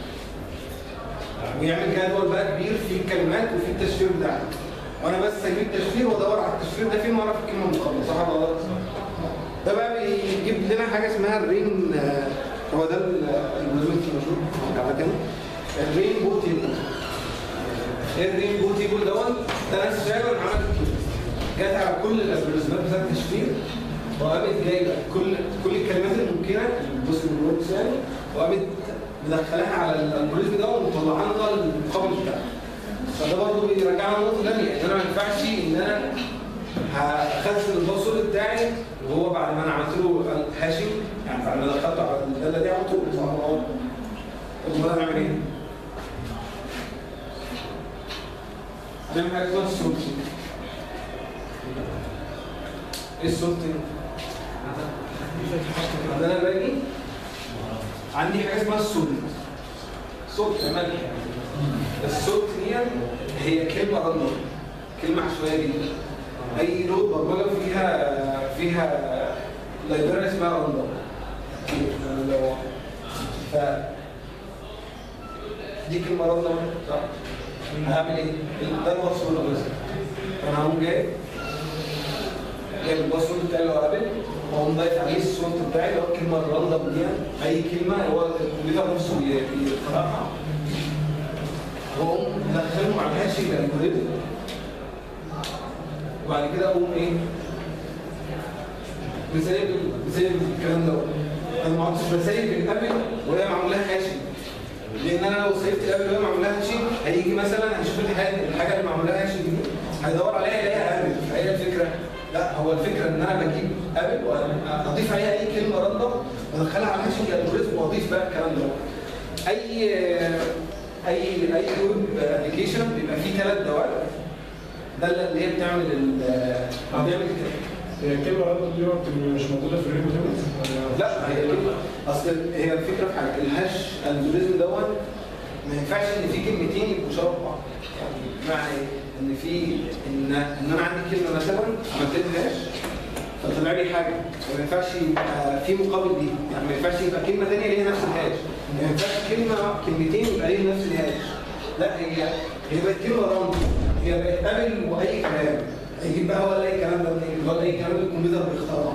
ويعمل جدول بقى كبير فيه الكلمات وفيه التشفير بتاعها وانا بس اجيب التشفير وادور على التشفير ده فين واعرف الكلمه المقابله صح ولا غلط؟ ده بقى بيجيب لنا حاجه اسمها الرين آه، هو ده البروجكت المشهور على كده الرين بو تيبل ايه الرين بو تيبل دوت ده ناس فعلا عملت كده جت على كل الالجوريزمات بتاعت التشفير وقامت جايبه كل كل الكلمات الممكنه البوست الوردز يعني وقامت مدخلاها على الالجوريزم ده ومطلعها لنا المقابل بتاعه فده برضه بيرجعنا لنقطه ثانيه ان انا ما ينفعش ان انا هخزن الباسورد بتاعي وهو بعد ما انا عملت له هاشنج يعني بعد ما دخلته على الداله دي على طول صح ولا غلط؟ امال انا اعمل ايه؟ هنعمل حاجه اسمها السورتنج ايه السورتنج؟ بعد انا باجي عندي حاجه اسمها السورت صوت ملح الصوت دي هي كلمه رندم كلمه عشوائيه جدا اي لغه برمجه فيها فيها لايبراري اسمها رندم لو ف دي كلمه رندم صح هعمل ايه؟ ده الباسورد بس انا هقوم جاي جايب الباسورد بتاعي اللي هو قابل واقوم ضايف عليه الصوت بتاعي اللي هو الكلمه الراندم دي اي كلمه هو الكمبيوتر نفسه بي- بيقراها واقوم مدخله على الهاشنج الالجوريزم وبعد كده اقوم ايه بسيب بسيب الكلام ده انا ما عدتش بسيب الابل وهي معمول لها هاشنج لان انا لو سيبت الابل وهي معمول لها هاشنج هيجي مثلا هيشوف الحاجه الحاجه اللي معمول لها هاشنج دي هيدور عليها يلاقيها ابل فهي الفكره لا هو الفكره ان انا بجيب ابل واضيف عليها اي كلمه راندم وادخلها على هاشنج الالجوريزم واضيف بقى الكلام ده اي اي اي ويب ابلكيشن بيبقى فيه ثلاث دوائر ده اللي هي بتعمل ال بتعمل كده هي الكلمه رد دي مش موجوده في الريبو تيبلز لا هي كلمة اصل هي الفكره في حاجه الهاش الجوريزم دوت ما ينفعش ان في كلمتين يبقوا شبه بعض يعني بمعنى ايه؟ ان في ان ان انا عندي كلمه مثلا عملت لها هاش فطلع لي حاجه وما ينفعش يبقى في مقابل دي يعني ما ينفعش يبقى كلمه ثانيه ليها نفس الهاش ما ينفعش كلمه كلمتين يبقى ليها نفس الهاش لا هي هي بقت كلمه راندوم هي بقت قابل واي كلام هيجيب بقى ولا اي كلام ده منين؟ ولا اي كلام الكمبيوتر بيختاره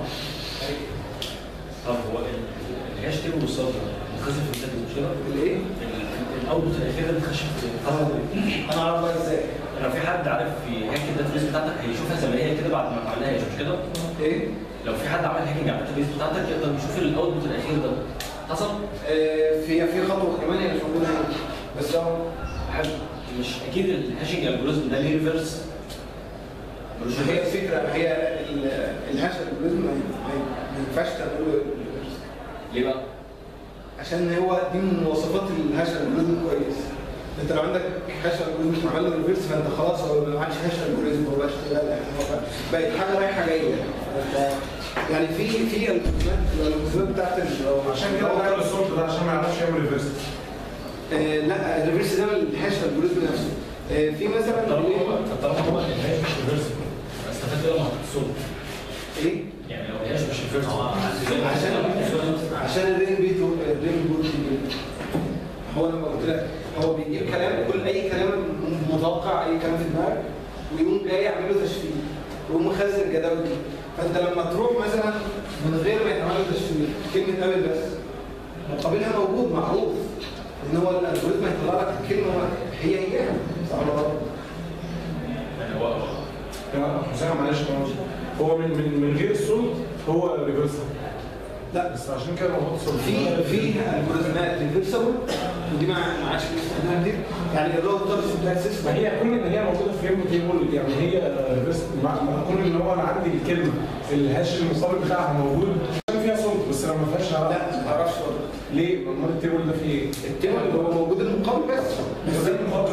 طب هو ال- الهاش تيبل والسطر متخزن في الداتا مش كده؟ الايه؟ ال- الاوتبوت الاخير ده بيتخش في انا اعرف بقى ازاي لو في حد عارف يهاك الداتا بيس بتاعتك هيشوفها زي ما هي كده بعد ما عملهاش مش كده؟ ايه لو في حد عمل هاكينج على الداتا بيس بتاعتك يقدر يشوف الاوتبوت الاخير ده حصل؟ آه، في في خطوه كمان هي مش موجوده هنا بس هو حد مش اكيد الهاشنج الجوريزم ده ليه ريفرس ملوش هي reverse. الفكره هي ال- الهاش الجوريزم ما ما- ما ينفعش تعمله reverse. ليه بقى؟ عشان هو دي من مواصفات الهاش الجوريزم كويس انت لو عندك هاش الجوريزم عمل له ريفرس فانت خلاص هو ما عادش هاش الجوريزم هو بقى اشتغل يعني هو بقى- بقت حاجه رايحه جايه فانت- يعني في في الالجوريزمات الالجوريزمات بتاعت ال- عشان كده هو جاب الصوت ده عشان ما يعرفش يعمل ريفرس آه، لا الريفرس ده من الهاش الجوريزم نفسه آه، في مثلا طالما هو طالما هو الهاش مش ريفرس استفدت ايه لما حطيت الصوت؟ ايه يعني لو الهاش مش ريفرس عشان عشان الرين بيت الرين بوت هو لما قلت لك هو بيجيب كلام كل اي كلام متوقع اي كلام في دماغك ويقوم جاي يعمل له تشفير ويقوم مخزن الجداول دي فانت لما تروح مثلا من غير ما يتعمل له تشفير كلمه قابل بس مقابلها موجود معروف ان هو الالجوريزم هيطلع لك الكلمه هي هي صح ولا غلط؟ يعني هو يا حسام معلش كمان هو من من من غير الصوت هو ريفرس لا بس عشان كده موضوع الصوت في في الجوريزمات ريفرسبل ودي ما ما عادش بنستخدمها كتير يعني الراوترز بتاع ما السيستم هي كون ان هي موجوده في ريمو تيبل يعني هي ريفرس مع مع كون ان هو انا عندي الكلمه الهاش المصاب بتاعها موجود عشان فيها صوت بس لو ما فيهاش لا هعرف. ما تعرفش برضه ليه؟ امال التيبل ده فيه ايه؟ التيبل اللي هو موجود المقابل بس بس ده المقابل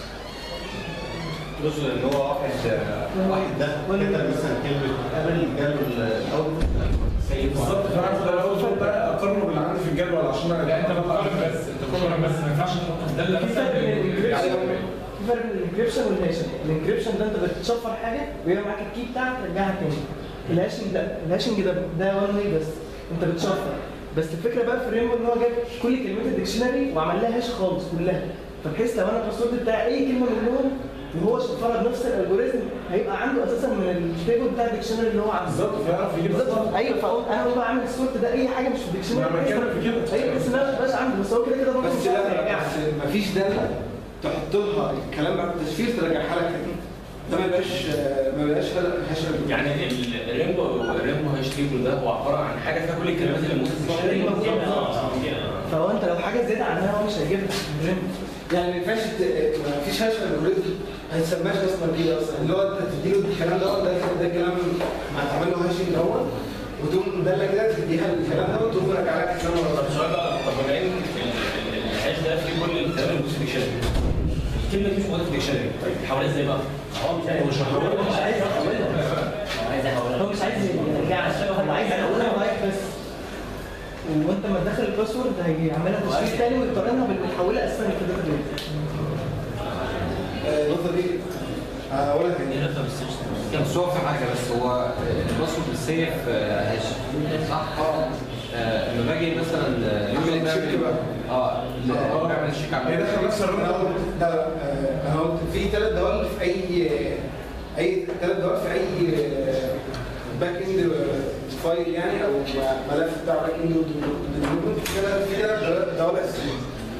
تقصد ان هو واحد واحد ده كتب مثلا كلمه قبل جاله الاوتبوت بالظبط فانا لو الاوتبوت ده اقارنه باللي عندي في الجدول عشان انا لا انت بتقارن بس انت بتقارن بس ما ينفعش تحط في داله في مثلا فرق بين الانكريبشن يعني في فرق بين الانكريبشن والهاشنج الانكريبشن ده انت بتشفر حاجه ويبقى معاك الكي بتاعك ترجعها تاني الهاشنج ده الهاشنج ده ده وان واي بس انت بتشفر بس الفكره بقى في الريمبو ان هو جاب كل كلمات الديكشنري وعمل لها هاش خالص كلها فبحيث لو انا الباسورد بتاع اي كلمه منهم وهو شفرها بنفس الالجوريزم هيبقى عنده اساسا من التيبل بتاع الديكشنري اللي هو عامله بالظبط فيعرف يجيب بالظبط ايوه فاقول انا اقول بقى اعمل السورت ده اي حاجه مش في الديكشنري ما بتكلم في كده. ايوه بس انا ما بقاش عنده بس هو كده كده برضه بس مش لا هيرجعها. بس مفيش داله تحط لها الكلام بعد التشفير ترجعها لك تاني ده ما يبقاش ما يبقاش هاش يعني ال- الريمبو الريمبو هاش تيبل ده هو عباره عن حاجه فيها كل الكلمات اللي موجوده في الشارع بالظبط. آه، فهو انت لو حاجه زياده عنها هو مش هيجيبها الريمبو يعني ما ينفعش ت- ما فيش هاش الجوريزم ما يسماش اصلا كده اصلا اللي هو انت تديله الكلام ده ده ده كلام هتعمل له هاشنج الاول وتقوم داله كده تديها الكلام ده وتقوم راجع لك الكلام ورا طب السؤال بقى طب بما ان ال- ال- الهاش ده فيه كل الكلام اللي موجود في الديكشنري الكلمه دي مش موجوده في الديكشنري طيب تحولها ازاي بقى؟ هو مش عايز هو مش عايز يحولها عايز احولها هو مش عايز يرجعها هو عايز يحولها رايح بس وانت لما تدخل الباسورد هيعملها تشفير تاني ويقارنها باللي بيحولها اساسا في الداتا بيز آه، النقطه دي هقولها ايه تاني رقم السيرش بس هو في حاجه بس هو الباسورد السيف هاش صح؟ اه لما باجي مثلا عمل تشيك بقى. اه لا، بعمل تشيك على هي داخل نفس انا الرقم قلت ده آه، انا قلت في ثلاث دوال في اي اي ثلاث دوال في اي باك اند فايل يعني او ملف بتاع باك اند ديفلوبمنت في ثلاث في ثلاث دوال اساسيه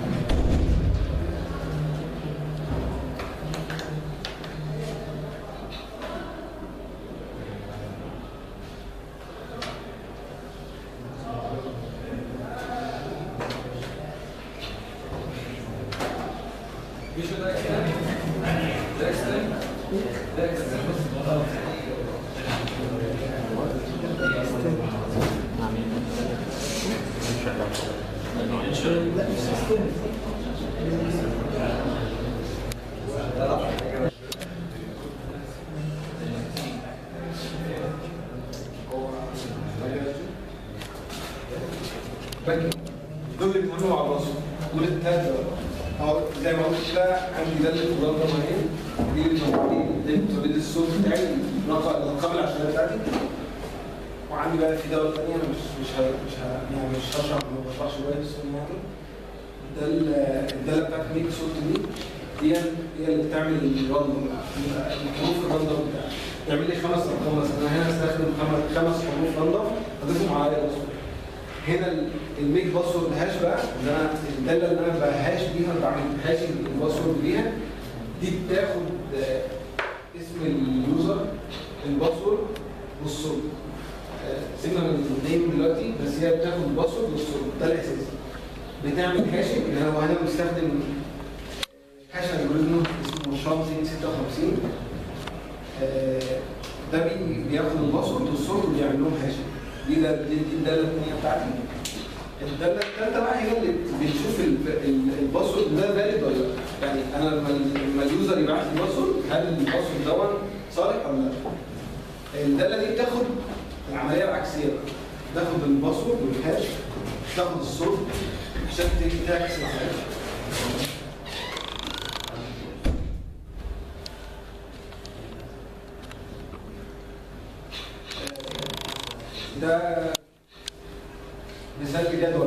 لا مش سيستم باك اند دول اللي بيتعاملوا مع الرسم دول الثلاث دوال اهو زي ما قلت كده عندي ده البروجرام ده معين دي اللي بتوريني- دي اللي بتوريني الصوت بتاعي الرقم الارقام العشوائيه بتاعتي وعندي بقى في دولة تانية أنا مش مش ه... مش ه... يعني مش هشرح ما بشرحش شوية بس يعني ده ال- الدالة بتاعت ميك صوت دي هي هي اللي بتعمل الراندوم الحروف الراندوم بتاع تعمل لي خمس ارقام مثلا انا هنا هستخدم خمس خمس حروف راندوم اضيفهم على الباسورد هنا ال- الميك باسورد هاش بقى اللي انا الداله اللي انا بهاش بيها بعمل هاشنج الباسورد بيها دي بتاخد آه، اسم اليوزر الباسورد والصوت سيبنا من النيم دلوقتي بس هي بتاخد الباسورد والصوت ده الاساسي بتعمل هاشنج اللي هو هنا بنستخدم هاش الجوريزم اسمه شام 56 آه، ده بي- بياخد الباسورد والصوت وبيعمل لهم هاشنج دي ده دي, دي الداله الثانيه بتاعتي الداله الثالثه بقى هي اللي بتشوف ال- ال- الباسورد ده فاليد ولا لا يعني انا لما لما اليوزر يبعت لي باسورد هل الباسورد ده صالح ولا لا الداله دي بتاخد العمليه العكسيه بقى. تاخد الباسورد والهاش تاخد الصوت عشان ت- تعكس العمليه ده مثال جدول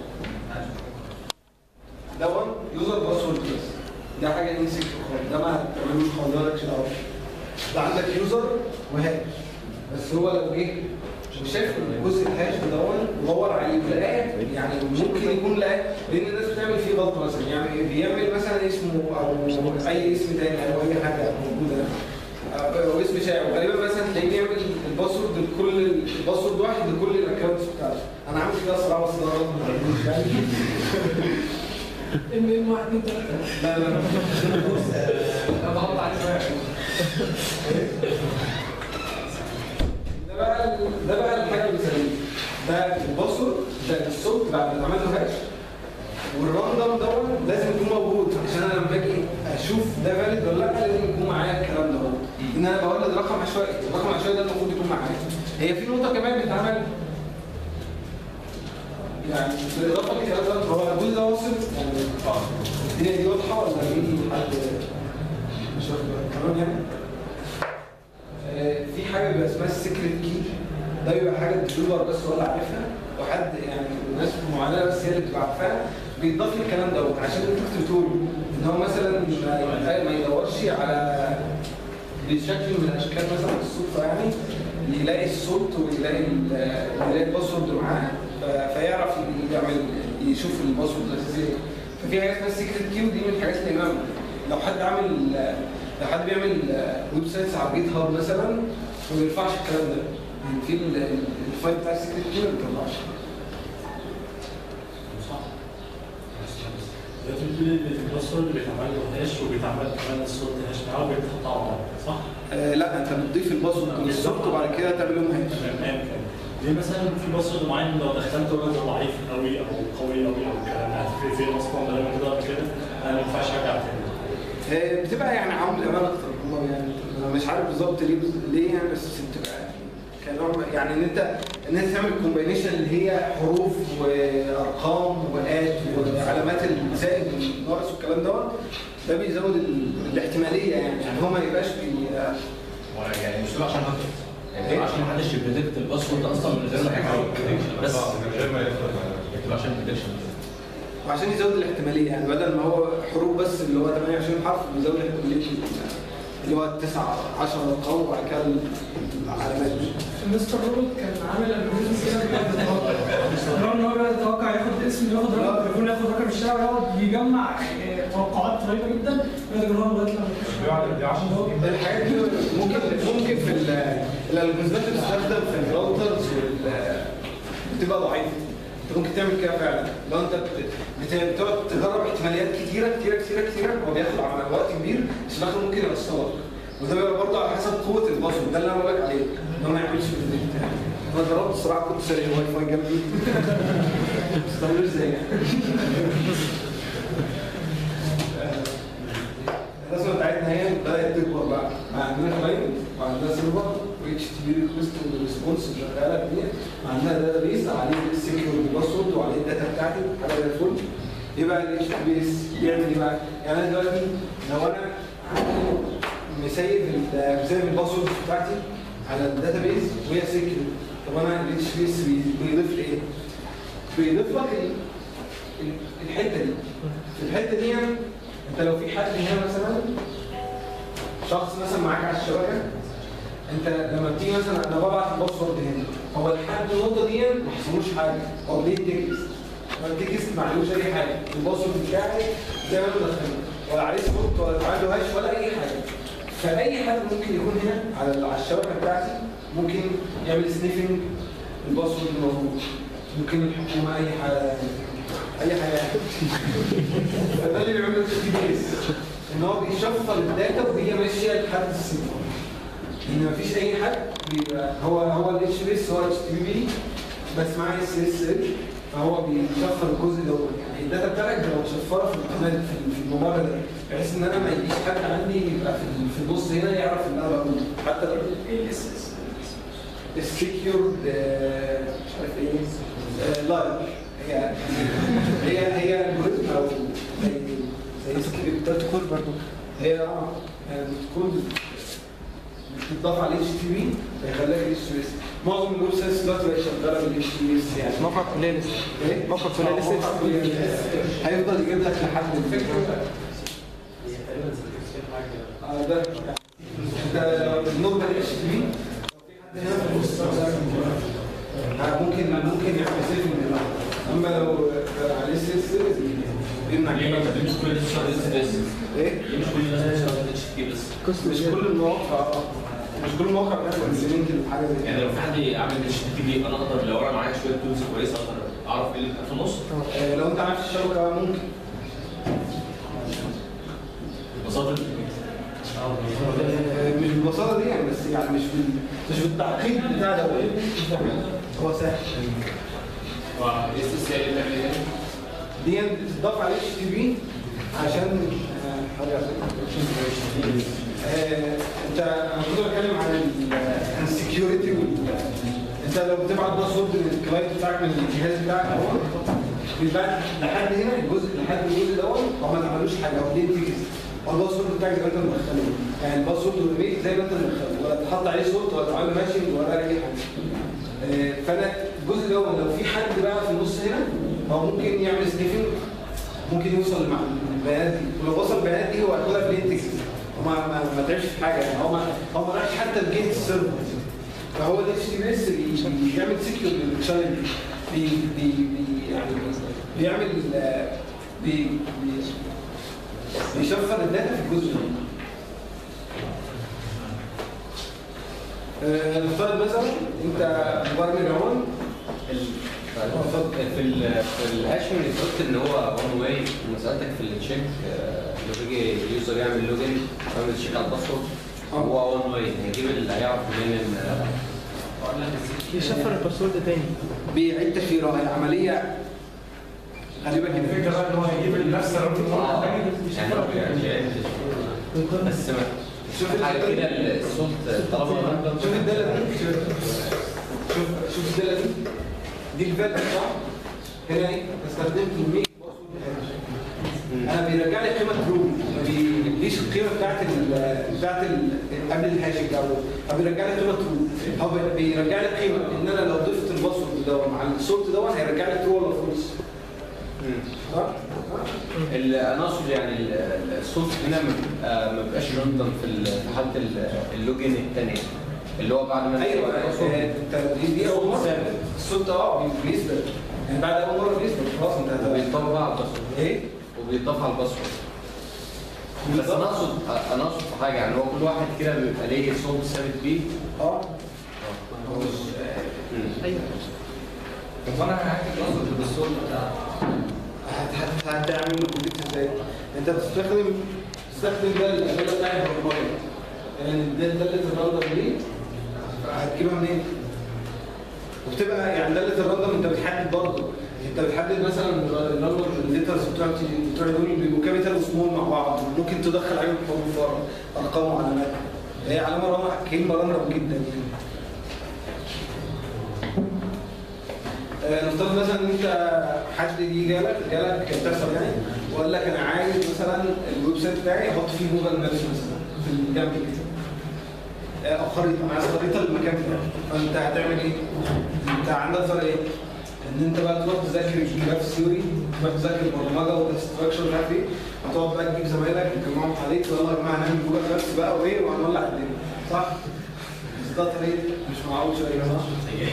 ده وان يوزر باسورد بس ده حاجه انسك خالص ده ما تعملوش خالص ده مالكش دعوه ده عندك يوزر وهاش بس هو لو جه وشاف الجزء الهاش ده ودور عليه ولقاه يعني ممكن يكون لقاه لان الناس بتعمل فيه غلطه مثلا يعني بيعمل مثلا اسمه او اي اسم تاني او اي حاجه موجوده او اسم شائع وغالبا مثلا تلاقيه بيعمل الباسورد لكل الباسورد واحد لكل الاكونتس بتاعته انا عامل كده صراحه بس ده غلط ما تعملوش يعني ام ام واحد اتنين تلاته لا لا لا انا بحط عليه شويه ده بقى ده بقى الحاجه اللي بنسميها ده الباسورد ده الصوت بعد ما عملته هاش والراندوم دوت لازم يكون موجود عشان انا لما باجي اشوف ده فاليد ولا لا لازم يكون معايا الكلام ده ان انا بولد رقم عشوائي الرقم العشوائي ده المفروض يكون معايا هي في نقطه كمان بتتعمل يعني بالاضافه للكلام ده هو الجزء ده واصل يعني اه الدنيا دي واضحه ولا في حد مش واخد باله؟ تمام يعني آه، في حاجه بيبقى اسمها السيكريت كي ده بيبقى حاجه الديفلوبر بس هو اللي عارفها وحد يعني ناس معينه بس هي اللي بتبقى عارفاها بيضاف الكلام دوت عشان انت بتقول ان هو مثلا ما- ما يدورش على بشكل من الاشكال مثلا الصدفه يعني يلاقي الصوت ويلاقي ال- ويلاقي الباسورد معاه ف- فيعرف يعمل يشوف الباسورد الاساسي إيه. ففي حاجه اسمها السيكريت كي ودي من الحاجات اللي مهمه لو حد عامل لو حد بيعمل ويب سايتس على جيت هاب مثلا ما بيرفعش الكلام ده يعني في ال- ال- الفايل بتاع السيكريت كي ما بيطلعش دلوقتي بتقول ان الباسورد بيتعمل له هاش وبيتعمل كمان الصوت هاش معاه وبيتحط على بعض صح؟ آه لا انت بتضيف الباسورد للصوت وبعد كده تعمل لهم هاش تمام كده ليه مثلا في باسورد معين لو دخلته يبقى ضعيف قوي او قوي قوي او الكلام ده هتفرق فين اصلا ما دام كده قبل كده انا ما ينفعش ارجع تاني آه، بتبقى يعني عامل امان اكتر والله يعني انا مش عارف بالظبط ليه ليه يعني بس بتبقى كنوع من- يعني ان انت ان انت تعمل كومبينيشن اللي هي حروف وارقام وآت وعلامات الزائد والناقص والكلام دوت ده بيزود ال- الاحتماليه يعني يعني هو ما يبقاش بي يعني مش تبقى عشان هاكر يعني تبقى عشان ما حدش يبريدكت الباسورد اصلا من غير ما يعمل prediction. بس من غير ما يدخل تبقى عشان بريدكشن وعشان يزود الاحتماليه يعني بدل ما هو حروف بس اللي هو 28 حرف بيزود الاحتماليه اللي هو 9 10 ارقام وبعد كده العلامات دي مستر روبوت كان عامل الجوريزم كده بيقعد يتوقع ان هو بيقعد يتوقع ياخد اسم ياخد رقم التليفون ياخد رقم الشارع ويقعد يجمع آه، توقعات قريبه جدا يقعد يجربها لغايه لما يكتشف الحاجات دي ممكن ممكن في ال- الالجوريزمات اللي بتستخدم في الراوترز وال بتبقى ضعيفه انت ممكن تعمل كده فعلا لو انت بت- بت- بتقعد تجرب احتماليات كتيره كتيره كتيره كتيره هو بياخد على وقت كبير بس في الاخر ممكن يوصلك وده بيبقى برضه على حسب قوه الباسورد ده اللي انا بقول لك عليه ان هو ما يعملش بريدكت يعني انا جربت الصراحه كنت سارق الواي فاي جنبي ما تستعملوش ازاي يعني الرسمه بتاعتنا هي بدات تكبر بقى عندنا كلاينت وعندنا سيرفر واتش تي بي ريكوست وريسبونس شغاله الدنيا عندنا داتا بيس عليه السكيور باسورد وعليه الداتا بتاعتي حاجه زي الفل ايه بقى الاتش تي بي اس بيعمل ايه بقى؟ يعني انا دلوقتي لو انا مسيف ال- مسيف الباسورد بتاعتي على الداتا بيس وهي سكيور طب انا الاتش تي بي اس بيضيف لي ايه؟ بيضيف لك ال- ال- الحته دي في الحته دي يعني انت لو في حد هنا مثلا شخص مثلا معاك على الشبكه انت لما بتيجي مثلا انا ببعت الباسورد هنا هو لحد النقطه دي ما حصلوش حاجه هو ليه تكست هو التكست ما عليهوش اي حاجه الباسورد بتاعي زي ما انا دخلت ولا عليه صوت ولا اتعمل له هاش ولا اي حاجه فاي حد ممكن يكون هنا على على الشبكه بتاعتي ممكن يعمل سنيفنج الباسورد الموجود ممكن الحكومه اي حاجه اي حاجه فده اللي بيعمله الاتش تي بي اس ان هو بيشفر الداتا وهي ماشيه لحد السيرفر ان مفيش اي حد بيبقى هو هو الاتش بي اس هو اتش تي بي بس معاه اس اس ال فهو بيشفر الجزء دوت يعني الداتا بتاعتك بتبقى مشفره في الكمان في في الممر ده بحيث ان انا ما يجيش حد عندي يبقى في في النص هنا يعرف اللي انا بقوله حتى لو ايه الاس اس السكيورد مش عارف ايه لايف هي هي هي الجوريزم او زي زي سكريبتات كود برضه هي اه يعني بتكون بتضاف على الاتش تي بي فيخليها الاتش تي بي اس معظم الويب سايتس دلوقتي بقت شغاله بالاتش تي بي اس يعني موقع بلاي ليست ايه؟ موقع بلاي ليست هيفضل يجيب لك لحد الفكره اه ده انت النقطه الاتش تي بي آه، ممكن ممكن يعمل سيف من اما لو على الاس اس بيمنع ليه كده مش كل الناس بتشتغل اس بس ايه ليه مش كل الناس بتشتغل اتش تي بس مش كل المواقع اه مش كل موقع بيعمل امبلمنت لحاجه زي يعني لو في حد عامل اتش تي بي انا اقدر لو انا معايا شويه تولز كويسه اقدر اعرف ايه اللي في النص آه، لو انت عارف الشبكه ممكن ببساطه آه، مش بالبساطه دي يعني بس يعني مش بال... مش بالتعقيد بتاع ده هو سهل اس اس سي اللي بتعمل ايه؟ دي بتضاف على اتش تي بي عشان آه، حاجه آه، انت انا كنت بتكلم عن السكيورتي انت لو بتبعت باسورد للكلاينت بتاعك من الجهاز بتاعك اهو بيبعت لحد هنا الجزء لحد الجزء دوت هو ما عملوش حاجه هو ليه تيجي هو الباسورد بتاعك زي ما انت مدخله يعني الباسورد والريميت زي ما انت مدخله ولا تحط عليه صوت ولا تعمل ماشي ولا اي حاجه آه، فانا الجزء ده لو في حد بقى في النص هنا هو ممكن يعمل سنيفنج ممكن يوصل مع البيانات دي ولو وصل البيانات دي هو هياخدها بلين تكست هو ما ما ما تعبش في حاجه يعني هو ما هو ما راحش حتى الجيت السيرفر فهو ال اتش تي بي اس بيعمل سكيور للتشانل بي بي بي يعني بيعمل آه، بي بي بيشفر الداتا في الجزء ده آه، نفترض مثلا انت مبرمج اهو في ال في الهاشنج قلت ان هو وان واي وسالتك في التشيك آه، لما يجي اليوزر يعمل لوجن يعمل تشيك على الباسورد هو وان واي هيجيب اللي هيعرف منين ان يشفر الباسورد تاني بيعيد تشفيرها هي عمليه غريبه جدا الفكره بقى ان هو هيجيب نفس الرقم مره ثانيه يعني هو يعني بس ما شوف حاجه كده الصوت طالما شوف الداله دي شوف شوف شوف الداله دي دي الفاليو صح؟ هنا ايه؟ استخدمت الميك انا بيرجع لي قيمه ترو ما بيجيبليش القيمه بتاعت ال بتاعت ال قبل الهاشنج او أو بيرجع لي قيمه ترو هو بي- بيرجع لي قيمه ان انا لو ضفت الباسورد ده مع الصوت ده هيرجع لي ترو ولا فولس صح؟ ال- انا اقصد يعني ال- ال- الصوت هنا ما بيبقى- ما بيبقاش راندم في ال- في حاله ال- اللوجن الثانيه اللي هو بعد ما ايوه الباسورد آه، انت دي دي اول مره الصوت ده اه بيثبت يعني بعد اول مره بيثبت خلاص انت هت- وبيتطبق بقى على الباسورد ايه؟ وبيضاف على الباسورد بس انا اقصد انا اقصد في حاجه يعني هو كل واحد كده بيبقى ليه صوت ثابت بيه اه ايوه طب انا هحكي الباسورد بالصوت بتاع هت- هت- هتعمل له كومبليت ازاي؟ انت بتستخدم تستخدم ده الاداه بتاعت البرمجه يعني ده داله الراندوم دي هتجيبها منين؟ وبتبقى يعني داله الراندوم انت بتحدد برضه انت بتحدد مثلا الراندوم الليترز بتوع بتوع دول بيبقوا كابيتال وسمول مع بعض ممكن تدخل عليهم حروف ارقام وعلامات هي علامه رمز كلمه رمز جدا يعني آه، نفترض مثلا ان انت حد يجي جالك جالك بتحصل يعني وقال لك انا عايز مثلا الويب سايت بتاعي احط فيه جوجل مابس مثلا في الجنب كده آه، او خريطه انا عايز خريطه للمكان بتاعي فانت هتعمل ايه؟ انت عندك فرق ايه؟ ان انت بقى تروح تذاكر جراف ثيوري تروح تذاكر برمجه وستراكشر مش عارف ايه هتقعد بقى تجيب زمايلك تجمعهم عليك ويلا يا جماعه هنعمل جوجل مابس بقى وايه وهنولع الدنيا صح؟ بس ده طريق مش معقول شويه صح؟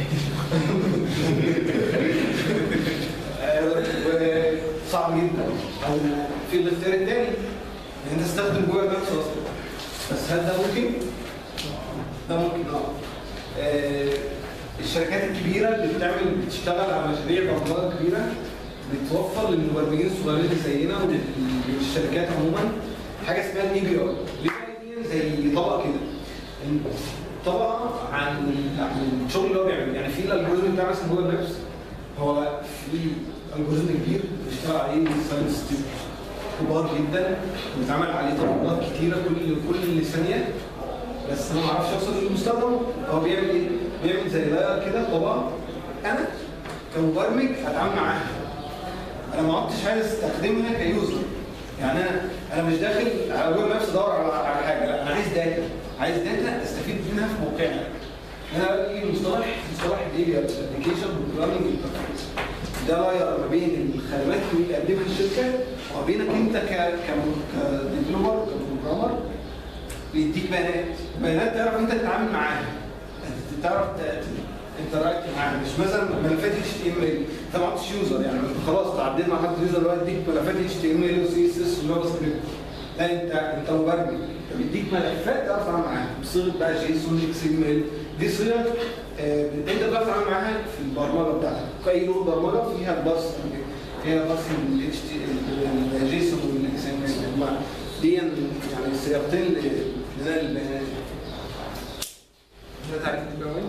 آه، صعب جدا او في الاختيار الثاني ان انت تستخدم جوجل مابس اصلا بس هل ده ممكن؟ ده ممكن اه آه، الشركات الكبيره اللي بتعمل بتشتغل على مشاريع برمجه كبيره بتوفر للمبرمجين الصغيرين اللي زينا وللشركات عموما حاجه اسمها الاي بي اي الاي بي زي طبقه كده طبقه عن عن الشغل اللي هو بيعمله يعني في الالجوريزم بتاع مثلا جوجل مابس هو في الجوريزم كبير بيشتغل عليه ساينس كبار جدا بيتعمل عليه تطبيقات كتيره كل كل ثانيه بس انا ما اعرفش اوصل للمستخدم هو بيعمل ايه؟ بيعمل زي لاير كده طبقه انا كمبرمج اتعامل معاها انا ما عدتش عايز استخدمها كيوزر يعني انا انا مش داخل على جوجل مابس ادور على على حاجه لا انا عايز داتا عايز داتا استفيد منها في موقعنا هنا بقى يجي مصطلح مصطلح الايه الابلكيشن بروجرامنج انترفيس ده لاير ما بين الخدمات اللي بتقدمها الشركه وما بينك انت ك كديفلوبر كبروجرامر بيديك بيانات بيانات تعرف انت تتعامل معاها انت تعرف انتراكت معاها مش مثلا ملفات اتش تي ام ال انت ما عدتش يوزر يعني خلاص تعديت مع حد يوزر اللي هو يديك ملفات اتش تي ام ال وسي اس اس وجافا سكريبت لا انت انت مبرمج انت بيديك ملفات تعرف تتعامل معاها بصيغه بقى جيسون اكس ام ال دي صيغ آه، انت بتعرف تتعامل معاها في البرمجه بتاعتك اي لغه برمجه فيها الباص فيها باص الاتش تي الجيسون والاكس ام ال هما دي يعني الصيغتين لنقل البيانات ده تعريف البيانات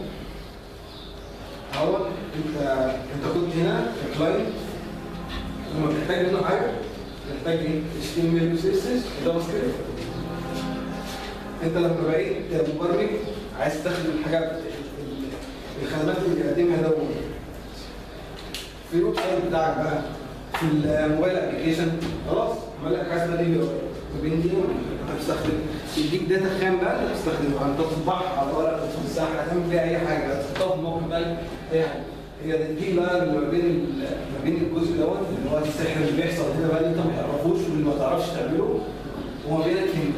اول انت انت كنت هنا كلاينت لما بتحتاج منه حاجه محتاج ايه؟ HTML و CSS وجافا سكريبت انت لما بقيت مبرمج عايز تستخدم الحاجات الخدمات اللي بيقدمها ده في الويب سايت بتاعك بقى في الموبايل ابلكيشن خلاص عمل لك حاجه اسمها دي ما بين دي انت بتستخدم يديك داتا خام بقى انت بتستخدمها انت تطبعها على ورق تمسحها هتعمل بيها اي حاجه تحطها في موقع بقى اي حاجه هي دي بقى اللي ما بين ال- ما بين الجزء دوت اللي هو السحر اللي بيحصل هنا بقى اللي انت ما تعرفوش واللي ما تعرفش تعمله وما بينك انت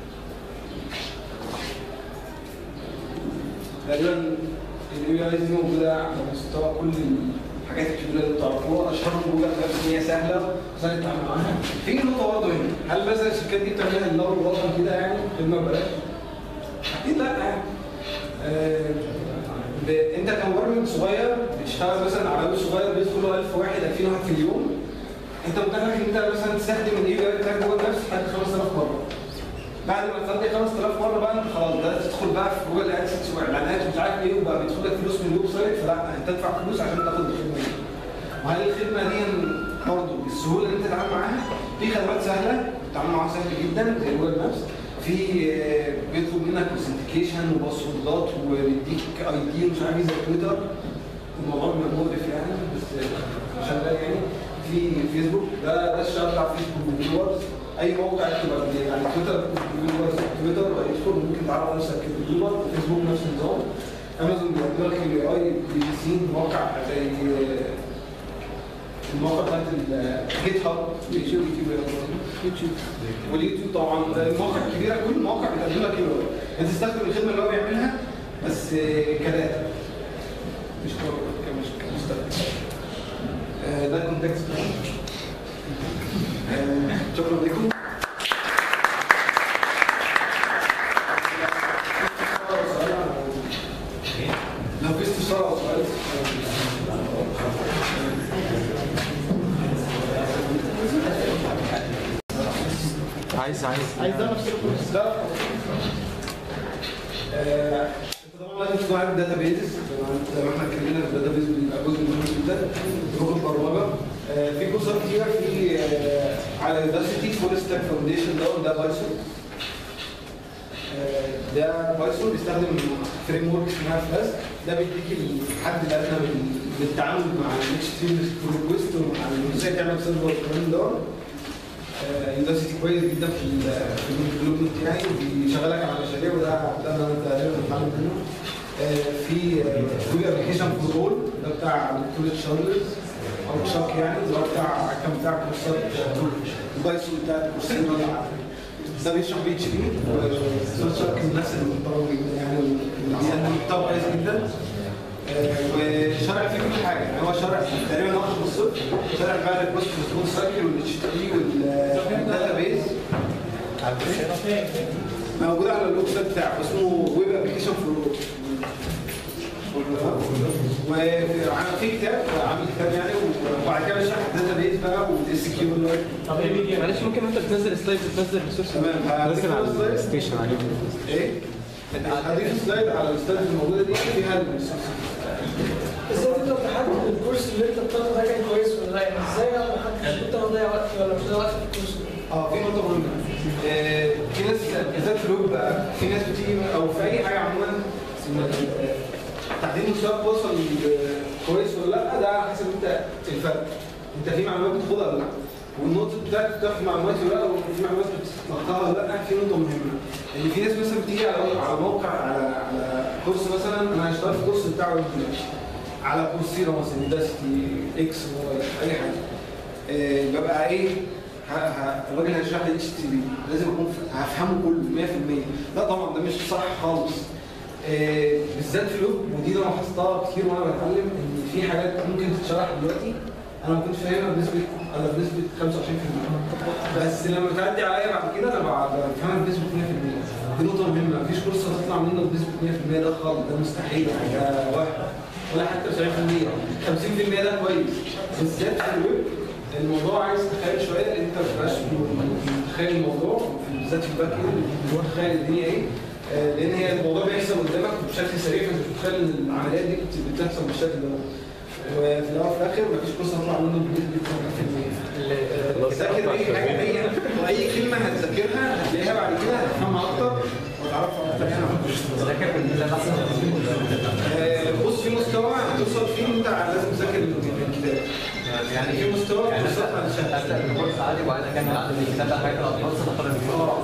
تقريبا الاي اي دي موجوده على مستوى كل الحاجات الكبيره اللي تعرفوها اشهرهم جوجل بس ان هي سهله وسهل التعامل معاها في نقطه برضه هنا هل مثلا الشركات دي بتعملها لله والوطن كده يعني خدمه ببلاش؟ اكيد لا يعني آه، ب- انت كمبرمج صغير بتشتغل مثلا على ويب صغير بيدخل له 1000 واحد 2000 واحد في اليوم انت متاح لك ان انت مثلا تستخدم الاي بي اي بتاعك جوجل مابس لحد 5000 مره بعد ما تستخدم 5000 مره بقى انت خلاص ده تدخل بقى في جوجل ادسنس واعلانات ومش عارف ايه وبقى بيدخل لك فلوس من الويب سايت فلا انت تدفع فلوس عشان تاخد الخدمه دي وهل الخدمه دي برضه بالسهوله اللي انت تتعامل معاها في خدمات سهله التعامل معاها سهل جدا زي جوجل مابس في آه، بيطلب منك اوثنتيكيشن وباسوردات وبيديك اي دي ومش عارف ايه زي تويتر الموضوع بيبقى مقرف يعني بس آه، شغال يعني في فيسبوك ده ده الشغل بتاع فيسبوك فيورز اي موقع تبقى يعني تويتر فيورز تويتر يدخل ممكن تعرف نفسك كفيور وفيسبوك نفس النظام امازون بيعمل لك الاي اي بي سي موقع زي آه، الموقع بتاعت الجيت هاب يوتيوب يوتيوب واليوتيوب طبعا المواقع الكبيره كل المواقع بتقدم لك يو انت تستخدم الخدمه اللي هو بيعملها بس آه، كداتا مش ك- مش كمستخدم آه، ده الكونتكست آه، شكرا لكم لو في استفسار او سؤال عايز عايز عايز ده نفس الكورس ده آه، انت طبعا لازم تكون عارف الداتا بيز زي ما احنا اتكلمنا في الداتا بيز بيبقى جزء مهم جدا في لغه البرمجه آه، في كورسات كتيره في آه، على يونيفرسيتي فول ستاك فاونديشن ده ده بايثون آه، ده بايثون بيستخدم فريم ورك اسمها فلاس ده بيديك الحد الادنى من- من التعامل مع الاتش تي ام ريكوست ومع ازاي تعمل سيرفر والكلام ده يونيفرسيتي كويس جدا في ال في الديفلوبمنت يعني وبيشغلك على مشاريع وده ده انا تقريبا بتعلم منه آه، في جوجل ابلكيشن فور رول ده بتاع دكتور تشارلز او تشاك يعني اللي هو بتاع كان بتاع كورسات البايثون بتاع كورسات ده بيشرح بي اتش بي وتشاك من الناس المحترمه جدا يعني اللي بيقدم محتوى كويس جدا آه، وشرح فيه كل حاجه يعني هو شرح تقريبا واخد من الصفر شرح بقى البوست ريسبونس سايكل والاتش تي بي والداتا بيز موجود على الويب سايت بتاعه اسمه ويب ابلكيشن فور وفي كتاب عامل كتاب يعني وبعد كده بشرح الداتا بيز بقى والاس كيو طب ايه ميديا معلش ممكن انت بتنزل سلايد بتنزل ريسورس تمام نزل على السلايد الستيشن عليه ايه؟ هضيف سلايد على السلايد الموجوده دي فيها الريسورس ازاي تقدر تحدد الكورس اللي انت بتاخده ده كان كويس ولا لا يعني ازاي اقدر احدد كنت انا ضيع وقتي ولا مش ضيع وقتي في الكورس ده؟ اه في نقطة مهمة آه، في ناس بالذات في الويب بقى في ناس بتيجي او في اي حاجة عموما آه، تحديد مستواك وصل آه، كويس ولا لا ده على حسب انت الفرق انت في معلومات بتاخدها ولا لا والنقطة بتاعتك بتاخد معلومات ولا لا وفي معلومات بتتلقاها ولا لا في نقطة مهمة ان في ناس مثلا بتيجي على على موقع على على كورس مثلا انا هشتغل في كورس بتاع ويب دلوقتي على كورسيرا مثلا داستي اكس واي اي حاجة آه، ببقى ايه ه- ه- الراجل هيشرح لي اتش تي بي لازم اكون ف- هفهمه كله 100% لا طبعا ده مش صح خالص آه، بالذات في الويب ودي انا لاحظتها كتير وانا بتعلم ان في حاجات ممكن تتشرح دلوقتي انا ما كنتش فاهمها بنسبه انا بنسبه 25% بس لما تعدي عليا بعد كده انا بعد بفهمها بنسبه 100% دي نقطه مهمه مفيش كورس هتطلع منه بنسبه 100% ده خالص ده مستحيل حاجه واحد ولا حتى 70% 50% ده كويس بالذات في الويب الموضوع عايز تخيل شويه انت ما تبقاش متخيل الموضوع بالذات في الباك اند مش متخيل الدنيا ايه آه، لان هي الموضوع بيحصل قدامك بشكل سريع فانت مش متخيل ان العمليات دي بت- بتحصل بالشكل ده وفي الاول وفي الاخر مفيش كورس هتطلع منه بنسبه 100% ذاكر اي حاجه هي واي كلمه هتذاكرها هتلاقيها بعد كده هتفهمها اكتر وتعرفها اكتر يعني ذاكر بالكتاب احسن آه، بص في مستوى هتوصل فيه انت لازم تذاكر الكتاب يعني في مستوى يعني توصل على ابدا الكورس عادي وبعدين اكمل عدد الكتاب ده حاجه الاطفال اختار اه